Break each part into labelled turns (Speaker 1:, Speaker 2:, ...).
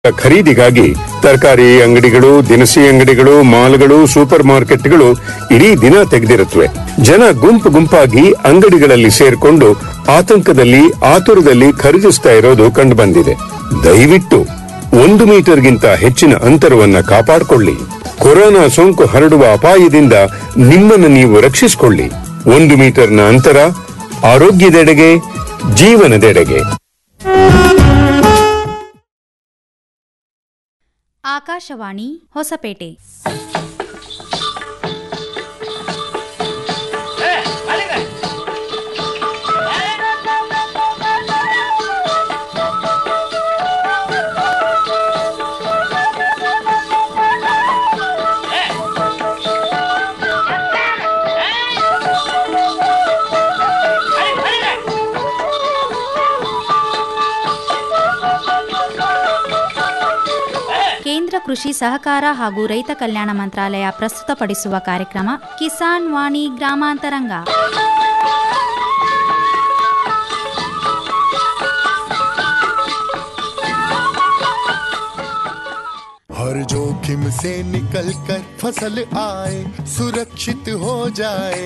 Speaker 1: ಖರೀದಿಗಾಗಿ ತರಕಾರಿ ಅಂಗಡಿಗಳು ದಿನಸಿ ಅಂಗಡಿಗಳು ಮಾಲ್ಗಳು ಸೂಪರ್ ಮಾರ್ಕೆಟ್ಗಳು ಇಡೀ ದಿನ ತೆಗೆದಿರುತ್ತವೆ ಜನ ಗುಂಪು ಗುಂಪಾಗಿ ಅಂಗಡಿಗಳಲ್ಲಿ ಸೇರ್ಕೊಂಡು ಆತಂಕದಲ್ಲಿ ಆತುರದಲ್ಲಿ ಖರೀದಿಸ್ತಾ ಇರೋದು ಕಂಡುಬಂದಿದೆ ದಯವಿಟ್ಟು ಒಂದು ಮೀಟರ್ಗಿಂತ ಹೆಚ್ಚಿನ ಅಂತರವನ್ನ ಕಾಪಾಡಿಕೊಳ್ಳಿ ಕೊರೋನಾ ಸೋಂಕು ಹರಡುವ ಅಪಾಯದಿಂದ ನಿಮ್ಮನ್ನು ನೀವು ರಕ್ಷಿಸಿಕೊಳ್ಳಿ ಒಂದು ಮೀಟರ್ನ ಅಂತರ ಆರೋಗ್ಯದೆಡೆಗೆ ಜೀವನದೆಡೆಗೆ
Speaker 2: ಆಕಾಶವಾಣಿ ಹೊಸಪೇಟೆ ಕೇಂದ್ರ ಕೃಷಿ ಸಹಕಾರ ಹಾಗೂ ರೈತ ಕಲ್ಯಾಣ ಮಂತ್ರಾಲಯ ಪ್ರಸ್ತುತಪಡಿಸುವ ಕಾರ್ಯಕ್ರಮ ಕಿಸಾನ್ ವಾಣಿ ಗ್ರಾಮಾಂತರಂಗ
Speaker 3: हर जोखिम से निकल कर फसल आए सुरक्षित हो जाए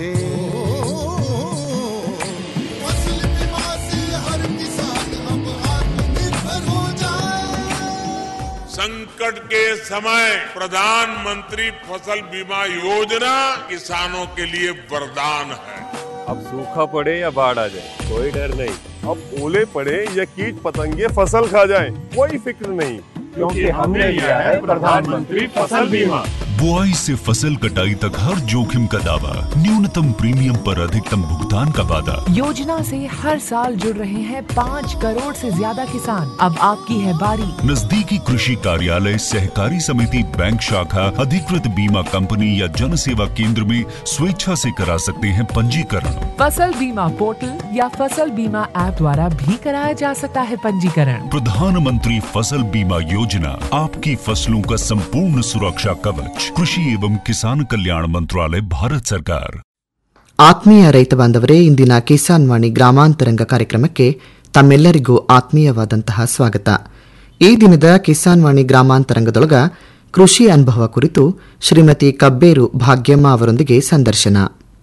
Speaker 3: फसल बीमा से हर किसान अब आत्मनिर्भर हो जाए
Speaker 4: संकट के समय प्रधानमंत्री फसल बीमा योजना किसानों के लिए वरदान है
Speaker 5: अब सूखा पड़े या बाढ़ आ जाए कोई डर नहीं अब ओले पड़े या कीट पतंगे फसल खा जाए कोई फिक्र नहीं क्योंकि हमने लिया है प्रधानमंत्री फसल बीमा
Speaker 6: बुआई से फसल कटाई तक हर जोखिम का दावा न्यूनतम प्रीमियम पर अधिकतम भुगतान का वादा
Speaker 7: योजना से हर साल जुड़ रहे हैं पाँच करोड़ से ज्यादा किसान अब आपकी है बारी
Speaker 6: नजदीकी कृषि कार्यालय सहकारी समिति बैंक शाखा अधिकृत बीमा कंपनी या जन सेवा केंद्र में स्वेच्छा से करा सकते हैं पंजीकरण
Speaker 7: फसल बीमा पोर्टल या फसल बीमा ऐप द्वारा भी कराया जा सकता है पंजीकरण
Speaker 6: प्रधानमंत्री फसल बीमा योजना आपकी फसलों का संपूर्ण सुरक्षा कवच कृषि एवं किसान कल्याण मंत्रालय भारत सरकार
Speaker 8: ಆತ್ಮೀಯ ರೈತ ಬಾಂಧವರೇ ಇಂದಿನ ಕಿಸಾನ್ ವಾಣಿ ಗ್ರಾಮಾಂತರಂಗ ಕಾರ್ಯಕ್ರಮಕ್ಕೆ ತಮ್ಮೆಲ್ಲರಿಗೂ ಆತ್ಮೀಯವಾದಂತಹ ಸ್ವಾಗತ ಈ ದಿನದ ಕಿಸಾನ್ ವಾಣಿ ಗ್ರಾಮಾಂತರಂಗದೊಳಗ ಕೃಷಿ ಅನುಭವ ಕುರಿತು ಶ್ರೀಮತಿ ಕಬ್ಬೇರು ಭಾಗ್ಯಮ್ಮ ಅವರೊಂದಿಗೆ ಸಂದರ್ಶನ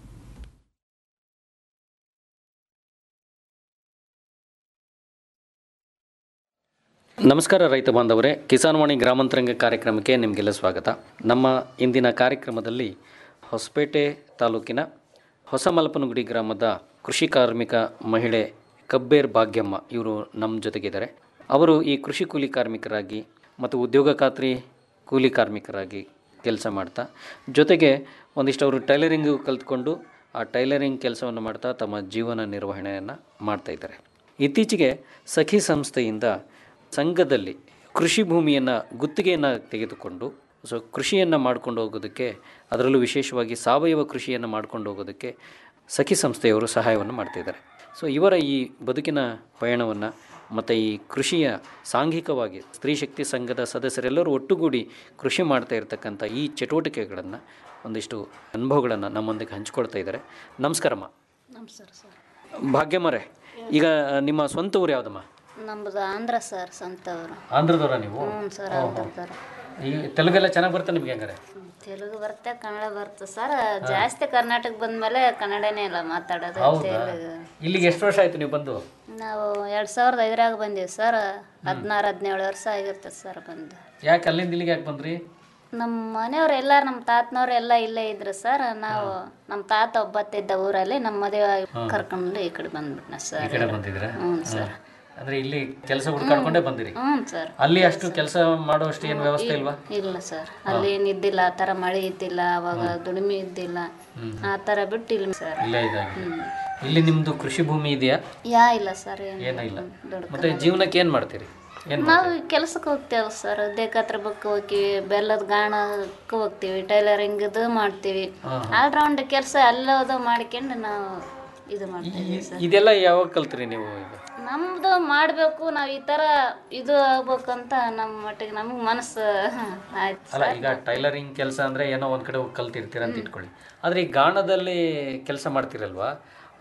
Speaker 9: ನಮಸ್ಕಾರ ರೈತ ಬಾಂಧವರೇ ಕಿಸಾನ್ವಾಣಿ ಗ್ರಾಮಾಂತರಂಗ ಕಾರ್ಯಕ್ರಮಕ್ಕೆ ನಿಮಗೆಲ್ಲ ಸ್ವಾಗತ ನಮ್ಮ ಇಂದಿನ ಕಾರ್ಯಕ್ರಮದಲ್ಲಿ ಹೊಸಪೇಟೆ ತಾಲೂಕಿನ ಹೊಸಮಲಪನಗುಡಿ ಗ್ರಾಮದ ಕೃಷಿ ಕಾರ್ಮಿಕ ಮಹಿಳೆ ಕಬ್ಬೇರ್ ಭಾಗ್ಯಮ್ಮ ಇವರು ನಮ್ಮ ಜೊತೆಗಿದ್ದಾರೆ ಅವರು ಈ ಕೃಷಿ ಕೂಲಿ ಕಾರ್ಮಿಕರಾಗಿ ಮತ್ತು ಉದ್ಯೋಗ ಖಾತ್ರಿ ಕೂಲಿ ಕಾರ್ಮಿಕರಾಗಿ ಕೆಲಸ ಮಾಡ್ತಾ ಜೊತೆಗೆ ಒಂದಿಷ್ಟು ಅವರು ಟೈಲರಿಂಗು ಕಲಿತ್ಕೊಂಡು ಆ ಟೈಲರಿಂಗ್ ಕೆಲಸವನ್ನು ಮಾಡ್ತಾ ತಮ್ಮ ಜೀವನ ನಿರ್ವಹಣೆಯನ್ನು ಮಾಡ್ತಾ ಇದ್ದಾರೆ ಇತ್ತೀಚೆಗೆ ಸಖಿ ಸಂಸ್ಥೆಯಿಂದ ಸಂಘದಲ್ಲಿ ಕೃಷಿ ಭೂಮಿಯನ್ನು ಗುತ್ತಿಗೆಯನ್ನು ತೆಗೆದುಕೊಂಡು ಸೊ ಕೃಷಿಯನ್ನು ಮಾಡ್ಕೊಂಡು ಹೋಗೋದಕ್ಕೆ ಅದರಲ್ಲೂ ವಿಶೇಷವಾಗಿ ಸಾವಯವ ಕೃಷಿಯನ್ನು ಮಾಡ್ಕೊಂಡು ಹೋಗೋದಕ್ಕೆ ಸಖಿ ಸಂಸ್ಥೆಯವರು ಸಹಾಯವನ್ನು ಮಾಡ್ತಿದ್ದಾರೆ ಸೊ ಇವರ ಈ ಬದುಕಿನ ಪಯಣವನ್ನು ಮತ್ತು ಈ ಕೃಷಿಯ ಸಾಂಘಿಕವಾಗಿ ಸ್ತ್ರೀ ಶಕ್ತಿ ಸಂಘದ ಸದಸ್ಯರೆಲ್ಲರೂ ಒಟ್ಟುಗೂಡಿ ಕೃಷಿ ಮಾಡ್ತಾ ಇರತಕ್ಕಂಥ ಈ ಚಟುವಟಿಕೆಗಳನ್ನು ಒಂದಿಷ್ಟು ಅನುಭವಗಳನ್ನು ನಮ್ಮೊಂದಿಗೆ ಹಂಚ್ಕೊಳ್ತಾ ಇದ್ದಾರೆ ನಮಸ್ಕಾರಮ್ಮ
Speaker 10: ನಮಸ್ಕಾರ ಸರ್
Speaker 9: ಭಾಗ್ಯಮ್ಮರೇ ಈಗ ನಿಮ್ಮ ಸ್ವಂತ ಊರು ಯಾವುದಮ್ಮ
Speaker 10: ನಮ್ಮದು ಆಂಧ್ರ ಸರ್ ಸ್ವಂತವರು
Speaker 9: ಆಂಧ್ರದವರ ನೀವು
Speaker 10: ಹ್ಞೂ ಸರ್ ಆಂಧ್ರದವರು
Speaker 9: ಈ ತೆಲುಗೆಲ್ಲ ಚೆನ್ನಾಗಿ ಬರುತ್ತೆ ನಿಮ್ಗೆ ಹೆಂಗಾರೆ
Speaker 10: ತೆಲುಗು ಬರುತ್ತೆ ಕನ್ನಡ ಬರುತ್ತೆ ಸರ್ ಜಾಸ್ತಿ ಕರ್ನಾಟಕ ಬಂದ್ಮೇಲೆ ಕನ್ನಡನೇ ಇಲ್ಲ ಮಾತಾಡೋದು
Speaker 9: ಹೌದಾ
Speaker 10: ತೆಲುಗು
Speaker 9: ಇಲ್ಲಿಗೆ ಎಷ್ಟು ವರ್ಷ ಆಯ್ತು ನೀವು ಬಂದು
Speaker 10: ನಾವು ಎರಡು ಸಾವಿರದ ಐದರಾಗ ಬಂದೀವಿ ಸರ್ ಹದಿನಾರು ಹದಿನೇಳು ವರ್ಷ ಆಗಿರ್ತದೆ ಸರ್ ಬಂದು
Speaker 9: ಯಾಕೆ ಅಲ್ಲಿಂದ ಇಲ್ಲಿಗೆ ಯಾಕೆ ಬಂದ್ರಿ
Speaker 10: ನಮ್ಮ ಮನೆಯವ್ರು ಎಲ್ಲ ನಮ್ಮ ತಾತನವ್ರು ಎಲ್ಲ ಇಲ್ಲೇ ಇದ್ರು ಸರ್ ನಾವು ನಮ್ಮ ತಾತ ಒಬ್ಬತ್ತಿದ್ದ ಊರಲ್ಲಿ ನಮ್ಮ ಮದುವೆ ಆಗಿ ಕರ್ಕೊಂಡು ಈ ಕಡೆ ಬಂದ್ಬಿಟ್ನ
Speaker 9: ಈ
Speaker 10: ಸರ್
Speaker 9: ಕಡೆ ಬಂದಿದ್ರ
Speaker 10: ಹ್ಞೂ ಸರ್
Speaker 9: ಅಂದ್ರೆ ಇಲ್ಲಿ ಕೆಲಸ ಹುಡ್ಕಾಡ್ಕೊಂಡೇ ಬಂದಿರಿ
Speaker 10: ಹ್ಞೂ ಸರ್
Speaker 9: ಅಲ್ಲಿ ಅಷ್ಟು ಕೆಲಸ ಮಾಡುವಷ್ಟು ಏನು ವ್ಯವಸ್ಥೆ ಇಲ್ವಾ
Speaker 10: ಇಲ್ಲ ಸರ್ ಅಲ್ಲಿ ಏನು ಇದ್ದಿಲ್ಲ ಆ ಥರ ಮಳೆ ಇದ್ದಿಲ್ಲ ಅವಾಗ ದುಡಿಮೆ ಇದ್ದಿಲ್ಲ ಆ ಥರ ಬಿಟ್ಟು ಇಲ್ಲ ಸರ್
Speaker 9: ಇಲ್ಲೇ ಇದಾಗಿ ಇಲ್ಲಿ ನಿಮ್ದು ಕೃಷಿ ಭೂಮಿ ಇದೆಯಾ
Speaker 10: ಯಾ ಇಲ್ಲ ಸರ್ ಏನು
Speaker 9: ಏನೂ ಇಲ್ಲ
Speaker 10: ದುಡ್ಡು
Speaker 9: ಮತ್ತೆ ಜೀವನಕ್ಕೆ ಏನು ಮಾಡ್ತೀರಿ ಏನು
Speaker 10: ನಾವು ಕೆಲಸಕ್ಕೆ ಹೋಗ್ತೇವೆ ಸರ್ ದೇಕತ್ರ ಬುಕ್ ಹೋಗ್ತೀವಿ ಬೆಲ್ಲದ ಗಾಣಕ್ಕೆ ಹೋಗ್ತೀವಿ ಟೈಲರಿಂಗ್ದು ಮಾಡ್ತೀವಿ ಆಲ್ರೌಂಡ್ ಕೆಲಸ ಎಲ್ಲದು ಮಾಡ್ಕೊಂಡು ನಾವು ಇದು ಮಾಡ್ತೀವಿ ಸರ್
Speaker 9: ಇದೆಲ್ಲ ಯಾವಾಗ ಕಲ್ತ್ರಿ ನೀವು ಈಗ
Speaker 10: ನಮ್ದು ಮಾಡಬೇಕು ನಾವು ಈ ಥರ ಇದು ಆಗ್ಬೇಕಂತ ನಮ್ಮ ಮಟ್ಟಿಗೆ ನಮಗೆ ಮನಸ್ಸು ಆಯ್ತು
Speaker 9: ಅಲ್ಲ ಈಗ ಟೈಲರಿಂಗ್ ಕೆಲಸ ಅಂದ್ರೆ ಏನೋ ಒಂದ್ ಕಡೆ ಹೋಗಿ ಕಲ್ತಿರ್ತೀರ ಅಂತ ಇಟ್ಕೊಳ್ಳಿ ಆದ್ರೆ ಈ ಗಾಣದಲ್ಲಿ ಕೆಲಸ ಮಾಡ್ತಿರಲ್ವಾ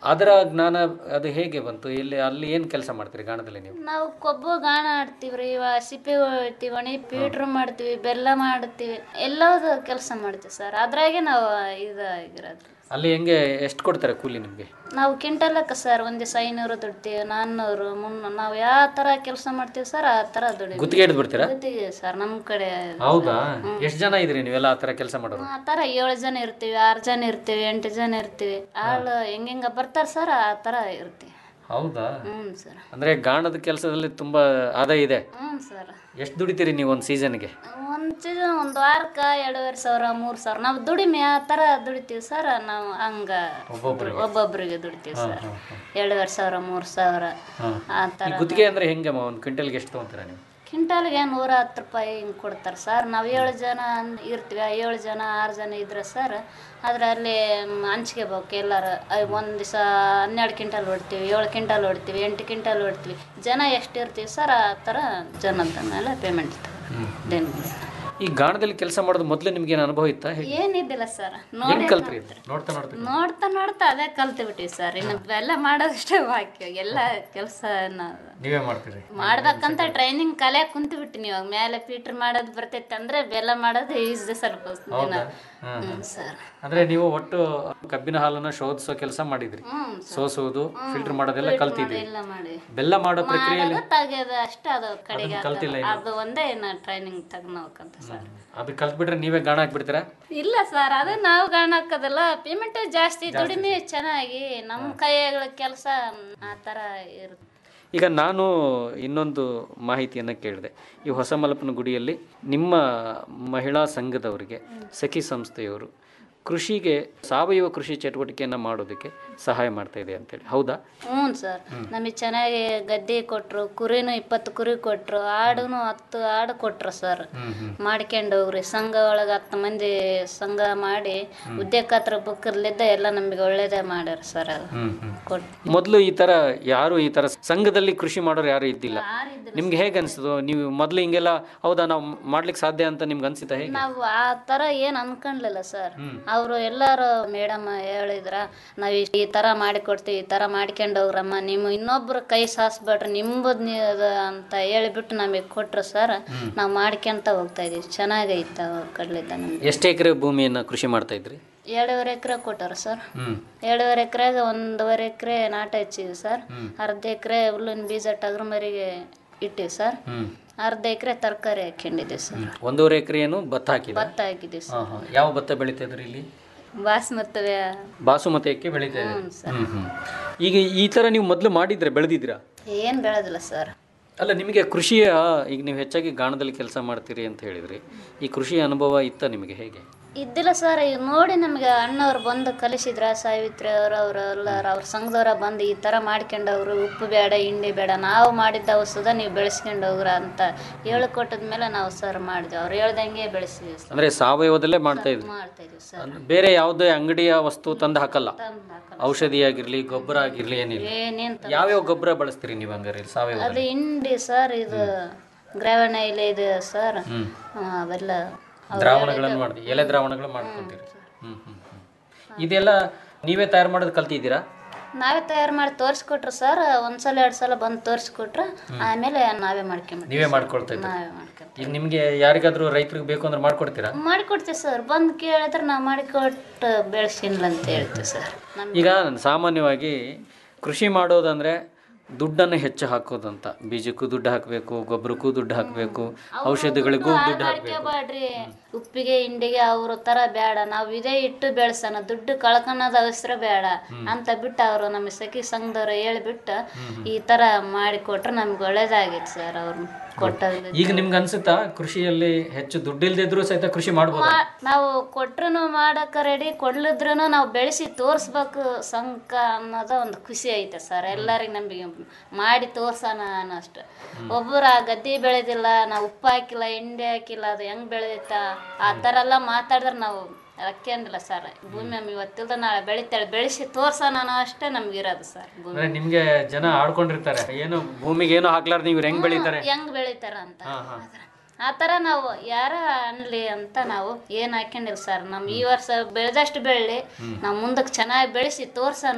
Speaker 9: ಅದರ ಜ್ಞಾನ ಅದು ಹೇಗೆ ಬಂತು ಇಲ್ಲಿ ಅಲ್ಲಿ ಏನು ಕೆಲಸ ಮಾಡ್ತೀರಿ ಗಾಣದಲ್ಲಿ ನೀವು
Speaker 10: ನಾವು ಕೊಬ್ಬು ಗಾಣ ಆಡ್ತೀವ್ರಿ ಇವ ಸಿಪ್ಪೆ ಹೊಡಿತೀವಿ ಒಣಿ ಪೀಟ್ರು ಮಾಡ್ತೀವಿ ಬೆಲ್ಲ ಮಾಡ್ತೀವಿ ಎಲ್ಲದು ಕೆಲಸ ಮಾಡ್ತೀವಿ ಸರ್ ಅದ್ರಾಗೆ ನಾವು ಇದಾಗಿರೋದು
Speaker 9: ಅಲ್ಲಿ ಹೆಂಗೆ ಎಷ್ಟು ಕೊಡ್ತಾರೆ ಕೂಲಿ ನಿಮಗೆ
Speaker 10: ನಾವು ಕ್ವಿಂಟಲಕ್ಕೆ ಸರ್ ಒಂದು ದಿವಸ ಐನೂರು ದುಡ್ತೀವಿ ನಾನ್ನೂರು ಮುನ್ನೂರು ನಾವು ಯಾವ ಥರ ಕೆಲಸ ಮಾಡ್ತೀವಿ ಸರ್ ಆ ಥರ ದುಡಿ
Speaker 9: ಗುತ್ತಿಗೆ ಹಿಡಿದು ಬಿಡ್ತೀರಾ
Speaker 10: ಗುತ್ತಿಗೆ ಸರ್ ನಮ್ಮ ಕಡೆ
Speaker 9: ಹೌದಾ ಎಷ್ಟು ಜನ ಇದ್ರಿ ನೀವೆಲ್ಲ ಆ ಥರ ಕೆಲಸ ಮಾಡೋರು
Speaker 10: ಆ ಥರ ಏಳು ಜನ ಇರ್ತೀವಿ ಆರು ಜನ ಇರ್ತೀವಿ ಎಂಟು ಜನ ಇರ್ತೀವಿ ಆಳು ಹೆಂಗೆಂಗ ಬರ್ತಾರೆ ಸರ್ ಆ ಥರ ಇರ್ತೀವಿ
Speaker 9: ಹೌದಾ
Speaker 10: ಹ್ಞೂ ಸರ್
Speaker 9: ಅಂದರೆ ಗಾಣದ ಕೆಲಸದಲ್ಲಿ ತುಂಬ ಆದಾಯ ಇದೆ
Speaker 10: ಹ್ಞೂ ಸರ್
Speaker 9: ಎಷ್ಟು ದುಡಿತೀರಿ ನೀವು ಒಂದು ಸೀಸನ್ಗೆ
Speaker 10: ಒಂದು ಸೀಸನ್ ಒಂದು ವಾರಕ್ಕೆ ಎರಡೂವರೆ ಸಾವಿರ ಮೂರು ಸಾವಿರ ನಾವು ದುಡಿಮೆ ಆ ಥರ ದುಡಿತೀವಿ ಸರ್ ನಾವು ಹಂಗ
Speaker 9: ಒಬ್ಬೊಬ್ರಿಗೆ?
Speaker 10: ಒಬ್ಬೊಬ್ಬರಿಗೆ ದುಡಿತೀವಿ
Speaker 9: ಹಾ,
Speaker 10: ಸರ್
Speaker 9: ಹಾ,
Speaker 10: ಎರಡೂವರೆ ಸಾವಿರ ಮೂರು ಸಾವಿರ
Speaker 9: ಹಾಂ
Speaker 10: ಆ
Speaker 9: ಈ
Speaker 10: ಥರ
Speaker 9: ಗುತ್ತಿಗೆ ಅಂದರೆ ಹೆಂಗಮ್ಮ ಒಂದು ಕ್ವಿಂಟಲ್ಗೆ ಎಷ್ಟು ತೊಗೊಂತೀರಾ ನೀವು
Speaker 10: ಕ್ವಿಂಟಾಲ್ಗೆ ನೂರ ಹತ್ತು ರೂಪಾಯಿ ಹಿಂಗೆ ಕೊಡ್ತಾರೆ ಸರ್ ನಾವು ಏಳು ಜನ ಅಂದ್- ಇರ್ತೀವಿ ಆ ಏಳು ಜನ ಆರು ಜನ ಇದ್ರೆ ಸರ್ ಅದರಲ್ಲಿ ಹಂಚ್ಕೆ ಬೇಕು ಎಲ್ಲರೂ ಒಂದು ದಿವಸ ಹನ್ನೆರಡು ಕ್ವಿಂಟಲ್ ಹೊಡ್ತೀವಿ ಏಳು ಕ್ವಿಂಟಲ್ ಹೊಡ್ತೀವಿ ಎಂಟು ಕ್ವಿಂಟಲ್ ಹೊಡ್ತೀವಿ ಜನ ಎಷ್ಟು ಇರ್ತೀವಿ ಸರ್ ಆ ಥರ ಜನದ ಮೇಲೆ ಪೇಮೆಂಟ್ ದೇಣಿಗೆ
Speaker 9: ಈ ಗಾಣದಲ್ಲಿ ಕೆಲಸ ಮಾಡೋದು ಮೊದಲು ನಿಮ್ಗೆ ಏನು ಅನುಭವ ಇತ್ತಾ ಹೇಗೆ
Speaker 10: ಏನಿದ್ದಿಲ್ಲ ಸರ್
Speaker 9: ಹೆಂಗ್
Speaker 10: ನೋಡಿ
Speaker 9: ಕಲ್ತ್ರಿ ಇದು? ನೋಡ್ತಾ ನೋಡ್ತಾ
Speaker 10: ನೋಡ್ತಾ ನೋಡ್ತಾ ಅದೇ ಕಲ್ತು ಬಿಟ್ಟಿವಿ ಸರ್ ಇನ್ನು ಎಲ್ಲ ಮಾಡೋದಷ್ಟೇ ಬಾಕಿ ಎಲ್ಲ ಕೆಲಸ
Speaker 9: ನೀವೇ ಮಾಡ್ತೀರಿ
Speaker 10: ಮಾಡ್ಬೇಕಂತ ಟ್ರೈನಿಂಗ್ ಕಲೆ ಕುಂತು ಬಿಟ್ಟಿನಿ ಇವಾಗ ಮೇಲೆ ಫೀಟ್ರ್ ಮಾಡೋದು ಬರ್ತೈತೆ ಅಂದ್ರೆ ಬೆಲ್ಲ ಮಾಡೋದು ಈಸಿ ಸ್ವಲ್ಪ ದಿನ
Speaker 9: ಹೌದಾ ಹಾಂ
Speaker 10: ಹ್ಞೂ ಸರ್
Speaker 9: ಅಂದ್ರೆ ನೀವು ಒಟ್ಟು ಕಬ್ಬಿನ ಹಾಲನ್ನ ಶೋಧಿಸೋ ಕೆಲಸ ಮಾಡಿದ್ರಿ
Speaker 10: ಹ್ಞೂ
Speaker 9: ಸೋಸುವುದು ಫಿಲ್ಟರ್ ಮಾಡೋದೆಲ್ಲ ಕಲ್ತಿದ್ರಿ
Speaker 10: ಎಲ್ಲ ಮಾಡಿ
Speaker 9: ಬೆಲ್ಲ ಮಾಡೋ ಪ್ರಕ್ರಿಯೆಯಲ್ಲಿ
Speaker 10: ಮಾಡೋದು ತೆಗೆಯೋದು ಅಷ್ಟೇ ಅದು ಕಡೆಗೆ
Speaker 9: ಅದನ್ನ ಕಲ್ತಿಲ್ಲ
Speaker 10: ಹಾಕೋದು. ಅದು ಒಂದೇ ನಾ ಟ್ರೈನಿಂಗ್ ತಗೊಂಡ್ಬೇಕಂತ ಸರ್
Speaker 9: ಅದು ಕಲ್ತ್ಬಿಟ್ರೆ ನೀವೇ ಗಾಣ ಹಾಕ್ಬಿಡ್ತೀರಾ
Speaker 10: ಇಲ್ಲ ಸರ್ ಅದು ನಾವು ಗಾಣ ಹಾಕೋದಲ್ಲ ಪೇಮೆಂಟ್ ಜಾಸ್ತಿ ದುಡಿಮೆ ಚೆನ್ನಾಗಿ ನಮ್ಮ ಕೈಯಾಗಳ ಕೆಲಸ ಆ ಥರ ಇರುತ್ತೆ
Speaker 9: ಈಗ ನಾನು ಇನ್ನೊಂದು ಮಾಹಿತಿಯನ್ನು ಕೇಳಿದೆ ಈ ಹೊಸ ಮಲಪನ ಗುಡಿಯಲ್ಲಿ ನಿಮ್ಮ ಮಹಿಳಾ ಸಂಘದವರಿಗೆ ಸಖಿ ಸಂಸ್ಥೆಯವರು ಕೃಷಿಗೆ ಸಾವಯವ ಕೃಷಿ ಚಟುವಟಿಕೆಯನ್ನು ಮಾಡೋದಕ್ಕೆ ಸಹಾಯ ಮಾಡ್ತಾ ಇದೆ ಅಂತೇಳಿ ಹೌದಾ
Speaker 10: ಹ್ಞೂ ಸರ್ ನಮಗೆ ಚೆನ್ನಾಗಿ ಗದ್ದೆ ಕೊಟ್ರು ಕುರಿನೂ ಇಪ್ಪತ್ತು ಕುರಿ ಕೊಟ್ರು ಆಡುನು ಹತ್ತು ಆಡು ಕೊಟ್ರು ಸರ್ ಮಾಡ್ಕೊಂಡು ಹೋಗ್ರಿ ಸಂಘ ಒಳಗೆ ಹತ್ತು ಮಂದಿ ಸಂಘ ಮಾಡಿ ಉದ್ಯೋಗತ್ರ ಬುಕ್ಕರ್ಲಿದ್ದ ಎಲ್ಲ ನಮಗೆ ಒಳ್ಳೇದೇ ಮಾಡ್ಯಾರ ಸರ್ ಅದು ಕೊಟ್ಟು
Speaker 9: ಮೊದಲು ಈ ಥರ ಯಾರು ಈ ಥರ ಸಂಘದಲ್ಲಿ ಕೃಷಿ ಮಾಡೋರು ಯಾರು ಇದ್ದಿಲ್ಲ ನಿಮ್ಗೆ ಹೇಗೆ ಅನಿಸ್ತದೋ ನೀವು ಮೊದಲು ಹಿಂಗೆಲ್ಲ ಹೌದಾ ನಾವು ಮಾಡ್ಲಿಕ್ಕೆ ಸಾಧ್ಯ ಅಂತ ನಿಮ್ಗೆ ಅನ್ಸಿತಾ ಹೇಗೆ
Speaker 10: ನಾವು ಆ ಥರ ಏನು ಅನ್ಕೊಂಡ್ಲಿಲ್ಲ ಸರ್ ಅವರು ಎಲ್ಲರೂ ಮೇಡಮ್ ಹೇಳಿದ್ರ ನಾವು ಈ ಥರ ಮಾಡಿಕೊಡ್ತೀವಿ ಈ ಥರ ಮಾಡ್ಕೊಂಡು ಹೋಗ್ರಮ್ಮ ನಿಮ್ಮ ಇನ್ನೊಬ್ರು ಕೈ ಸಾಸ್ಬೇಡ್ರಿ ನಿಂಬದ್ ನೀ ಅದು ಅಂತ ಹೇಳಿಬಿಟ್ಟು ನಮಗೆ ಕೊಟ್ರು ಸರ್ ನಾವು ಮಾಡ್ಕೊಂತ ಹೋಗ್ತಾ ಇದೀವಿ ಚೆನ್ನಾಗೈತೆ ಅವ್ರ ಕಡ್ಲಿದ್ದ ನಮ್ಗೆ
Speaker 9: ಎಷ್ಟು ಎಕರೆ ಭೂಮಿಯನ್ನು ಕೃಷಿ ಮಾಡ್ತಾ ಇದ್ರಿ
Speaker 10: ಎರಡೂವರೆ ಎಕರೆ ಕೊಟ್ಟಾರ ಸರ್
Speaker 9: ಹ್ಮ್
Speaker 10: ಎರಡೂವರೆ ಎಕರೆಗೆ ಒಂದೂವರೆ ಎಕರೆ ನಾಟ ಹಚ್ಚಿವಿ ಸರ್ ಅರ್ಧ ಎಕರೆ ಹುಲ್ಲಿನ ಬೀಜ ಟಗರು ಮರಿಗೆ ಇಟ್ಟಿವಿ ಸರ್
Speaker 9: ಹ್ಮ್
Speaker 10: ಅರ್ಧ ಎಕರೆ ತರಕಾರಿ ಹಾಕೊಂಡಿದ್ದೀವಿ ಸರ್
Speaker 9: ಒಂದೂವರೆ ಎಕರೆ ಏನು ಭತ್ತ ಹಾಕಿದೆ
Speaker 10: ಭತ್ತ ಹಾಕಿದ್ದೀವಿ ಸರ್
Speaker 9: ಹಾಂ ಹಾಂ ಯಾವ ಭತ್ತ ಬೆಳೀತಾ ಇದ್ರಿ ಇಲ್ಲಿ
Speaker 10: ಬಾಸ್ಮತಿ
Speaker 9: ಬಾಸುಮತಿ ಅಕ್ಕಿ ಬೆಳೀತಾ ಇದ್ರಿ ಹ್ಮ್ ಹ್ಮ್ ಈಗ ಈ ಥರ ನೀವು ಮೊದಲು ಮಾಡಿದ್ರೆ ಬೆಳೆದಿದ್ದೀರಾ
Speaker 10: ಏನು ಬೆಳೆದಿಲ್ಲ ಸರ್
Speaker 9: ಅಲ್ಲ ನಿಮಗೆ ಕೃಷಿಯ ಈಗ ನೀವು ಹೆಚ್ಚಾಗಿ ಗಾಣದಲ್ಲಿ ಕೆಲಸ ಮಾಡ್ತೀರಿ ಅಂತ ಹೇಳಿದ್ರಿ ಈ ಕೃಷಿ ಅನುಭವ ಇತ್ತ ನಿಮಗೆ ಹೇಗೆ
Speaker 10: ಇದ್ದಿಲ್ಲ ಸರ್ ಈಗ ನೋಡಿ ನಮಗೆ ಅಣ್ಣವ್ರು ಬಂದು ಕಲಿಸಿದ್ರ ಸಾವಿತ್ರಿ ಅವರು ಅವರು ಎಲ್ಲರ ಅವ್ರ ಸಂಘದವ್ರ ಬಂದು ಈ ಥರ ಮಾಡ್ಕೊಂಡವ್ರು ಉಪ್ಪು ಬೇಡ ಹಿಂಡಿ ಬೇಡ ನಾವು ಮಾಡಿದ್ದ ಔಷಧ ನೀವು ಬೆಳೆಸ್ಕೊಂಡು ಹೋಗ್ರ ಅಂತ ಹೇಳಿಕೊಟ್ಟದ ಮೇಲೆ ನಾವು ಸರ್ ಮಾಡಿದ್ವಿ ಅವ್ರು ಹೇಳ್ದಂಗೆ ಬೆಳೆಸಿದ್ವಿ ಸರ್
Speaker 9: ಅಂದ್ರೆ ಸಾವಯವದಲ್ಲೇ ಮಾಡ್ತಾ ಇದ್ರಿ
Speaker 10: ಮಾಡ್ತಾ ಇದೀವಿ ಸರ್
Speaker 9: ಅಂದ್ರೆ ಬೇರೆ ಯಾವುದೇ ಅಂಗಡಿಯ ವಸ್ತು ತಂದು ಹಾಕಲ್ಲ
Speaker 10: ತಂದು ಹಾಕಲ್ಲ.
Speaker 9: ಔಷಧಿ ಆಗಿರ್ಲಿ ಗೊಬ್ಬರ ಆಗಿರ್ಲಿ ಏನಿಲ್ಲ
Speaker 10: ಏನೇನ್ ತ-
Speaker 9: ಯಾವ್ಯಾವ ಗೊಬ್ಬರ ಬಳಸ್ತೀರಿ ನೀವು ಹಂಗಾರೆ ಸಾವಯವ
Speaker 10: ಅದು ಹಿಂಡಿ ಸರ್ ಇದು ಗ್ರಾವಣ ಎಲೆ ಇದೆ ಸರ್ ಹ್ಮ್, ಅವೆಲ್ಲ ಅವ್ರು
Speaker 9: ದ್ರಾವಣಗಳನ್ನು ಮಾಡ್ತೀವಿ ಎಲೆ ದ್ರಾವಣಗಳು ಮಾಡ್ಕೊಂತೀರಿ ಹ್ಮ್ ಹ್ಮ್ ಹ್ಮ್ ಇದೆಲ್ಲ ನೀವೇ ತಯಾರು ಮಾಡೋದು ಕಲ್ತಿದ್ದೀರಾ
Speaker 10: ನಾವೇ ತಯಾರು ಮಾಡಿ ತೋರಿಸ್ಕೊಟ್ರು ಸರ್ ಒಂದ್ಸಲ ಎರಡು ಸಲ ಬಂದು ತೋರಿಸ್ಕೊಟ್ರು ಆಮೇಲೆ ನಾವೇ ಮಾಡ್ಕೊಂಬಿಟ್ಟು
Speaker 9: ನೀವೇ ಮಾಡ್ಕೊಳ್ತಾ ಇದ್ದೀರಿ
Speaker 10: ನಾವೇ ಮಾಡ್ಕೊಂತೀವಿ
Speaker 9: ಈಗ ನಿಮಗೆ ಯಾರಿಗಾದ್ರೂ ರೈತರಿಗೆ ಬೇಕು ಅಂದ್ರೆ ಮಾಡ್ಕೊಡ್ತೀರಾ
Speaker 10: ಮಾಡಿಕೊಡ್ತೀವಿ ಸರ್ ಬಂದು ಕೇಳಿದ್ರೆ ನಾವು ಮಾಡಿಕೊಟ್ಟು ಬೆಳೆಸಿಲ್ಲ ಅಂತ ಹೇಳ್ತೀವಿ ಸರ್ ನಮ್ಗೆ
Speaker 9: ಈಗ ಸಾಮಾನ್ಯವಾಗಿ ಕೃಷಿ ಮಾಡೋದಂದ್ರೆ ದುಡ್ಡನ್ನು ಹೆಚ್ಚು ಹಾಕೋದಂತ ಬೀಜಕ್ಕೂ ದುಡ್ಡು ಹಾಕಬೇಕು ಗೊಬ್ಬರಕ್ಕೂ ದುಡ್ಡು ಹಾಕಬೇಕು ಔಷಧಿಗಳಿಗೂ ದುಡ್ಡು ಹಾಕಬೇಕು
Speaker 10: ಬೇಡ್ರಿ ಉಪ್ಪಿಗೆ ಹಿಂಡಿಗೆ ಅವ್ರ ತರ ಬೇಡ ನಾವು ಇದೇ ಇಟ್ಟು ಬೆಳೆಸೋಣ ದುಡ್ಡು ಕಳ್ಕೊಳೋದು ಅವಸರ ಬೇಡ ಅಂತ ಬಿಟ್ಟು ಅವರು ನಮ್ಮ ಸಖಿ ಸಂಘದವ್ರು ಹೇಳ್ಬಿಟ್ಟು ಈ ತರ ಮಾಡಿ ಕೊಟ್ರೆ ನಮ್ಗೆ ಒಳ್ಳೇದಾಗಿತ್ತು ಸರ್ ಅವ್ರು ಕೊಟ್ಟಲ್ಲಿ
Speaker 9: ಈಗ ನಿಮ್ಗೆ ಅನ್ಸುತ್ತಾ ಕೃಷಿಯಲ್ಲಿ ಹೆಚ್ಚು ದುಡ್ಡು ಇಲ್ದಿದ್ರು ಸಹಿತ ಕೃಷಿ ಮಾಡ್ಬೋದು
Speaker 10: ಮಾ- ನಾವು ಕೊಟ್ರು ಮಾಡಕ ರೆಡಿ ಕೊಡ್ಲಿದ್ರು ನಾವು ಬೆಳೆಸಿ ತೋರಿಸ್ಬೇಕು ಸಂಕ ಅನ್ನೋದು ಒಂದು ಖುಷಿ ಐತೆ ಸರ್ ಎಲ್ಲರಿಗೆ ನಮಗೆ ಮಾಡಿ ತೋರ್ಸೋಣ ಅನ್ನೋಷ್ಟು ಒಬ್ಬರು ಆ ಗದ್ದೆ ಬೆಳೆದಿಲ್ಲ ನಾವು ಉಪ್ಪು ಹಾಕಿಲ್ಲ ಹಿಂಡಿ ಹಾಕಿಲ್ಲ ಅದು ಹೆಂಗ್ ಬೆಳೆದೈತ ಆ ಥರ ಎಲ್ಲ ಮಾತಾಡಿದ್ರೆ ನಾವು ಅಕ್ಕೇನಿಲ್ಲ ಸರ್ ಭೂಮಿ ನಮ್ಗೆ ಇವತ್ತಿಲ್ದ ನಾಳೆ ಬೆಳಿತಾಳೆ ಬೆಳೆಸಿ ತೋರ್ಸೋಣ ಅನ್ನೋ ಅಷ್ಟೇ ನಮ್ಗೆ ಇರೋದು ಸರ್ ಭೂಮಿ
Speaker 9: ಅಂದ್ರೆ ನಿಮ್ಗೆ ಜನ ಆಡ್ಕೊಂಡಿರ್ತಾರೆ ಏನು ಭೂಮಿಗೆ ಏನು ಹಾಕ್ಲಾರ್ದು ಇವ್ರು ಹೆಂಗ್ ಬೆಳಿತಾರೆ
Speaker 10: ಹೆಂಗ್ ಬೆಳಿತಾರ ಅಂತ
Speaker 9: ಹಾ ಹಾ
Speaker 10: ಆ ಥರ ನಾವು ಯಾರ ಅನ್ಲಿ ಅಂತ ನಾವು ಏನು ಹಾಕೊಂಡಿಲ್ಲ ಸರ್ ನಮ್ಮ ಈ ವರ್ಷ ಬೆಳೆದಷ್ಟು ಬೆಳ್ಳಿ ನಾವು ಮುಂದಕ್ಕೆ ಚೆನ್ನಾಗಿ ಬೆಳೆಸಿ ತೋರ್ಸೋಣ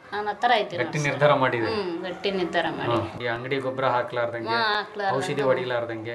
Speaker 10: ಅನ್ನೋ ಥರ ಐತಿ ನೋಡಿ
Speaker 9: ಗಟ್ಟಿ
Speaker 10: ಸರ್.
Speaker 9: ನಿರ್ಧಾರ ಮಾಡಿದೆ
Speaker 10: ಹ್ಮ್ ಗಟ್ಟಿ ನಿರ್ಧಾರ ಮಾಡಿ
Speaker 9: ಈ ಅಂಗಡಿ ಗೊಬ್ಬರ ಹಾಕ್ಲಾರ್ದಂಗೆ
Speaker 10: ಹಾ, ಹಾಕ್ಲಾರ್ದಂಗೆ.
Speaker 9: ಔಷಧಿ ಹೊಡಿಲಾರ್ದಂಗೆ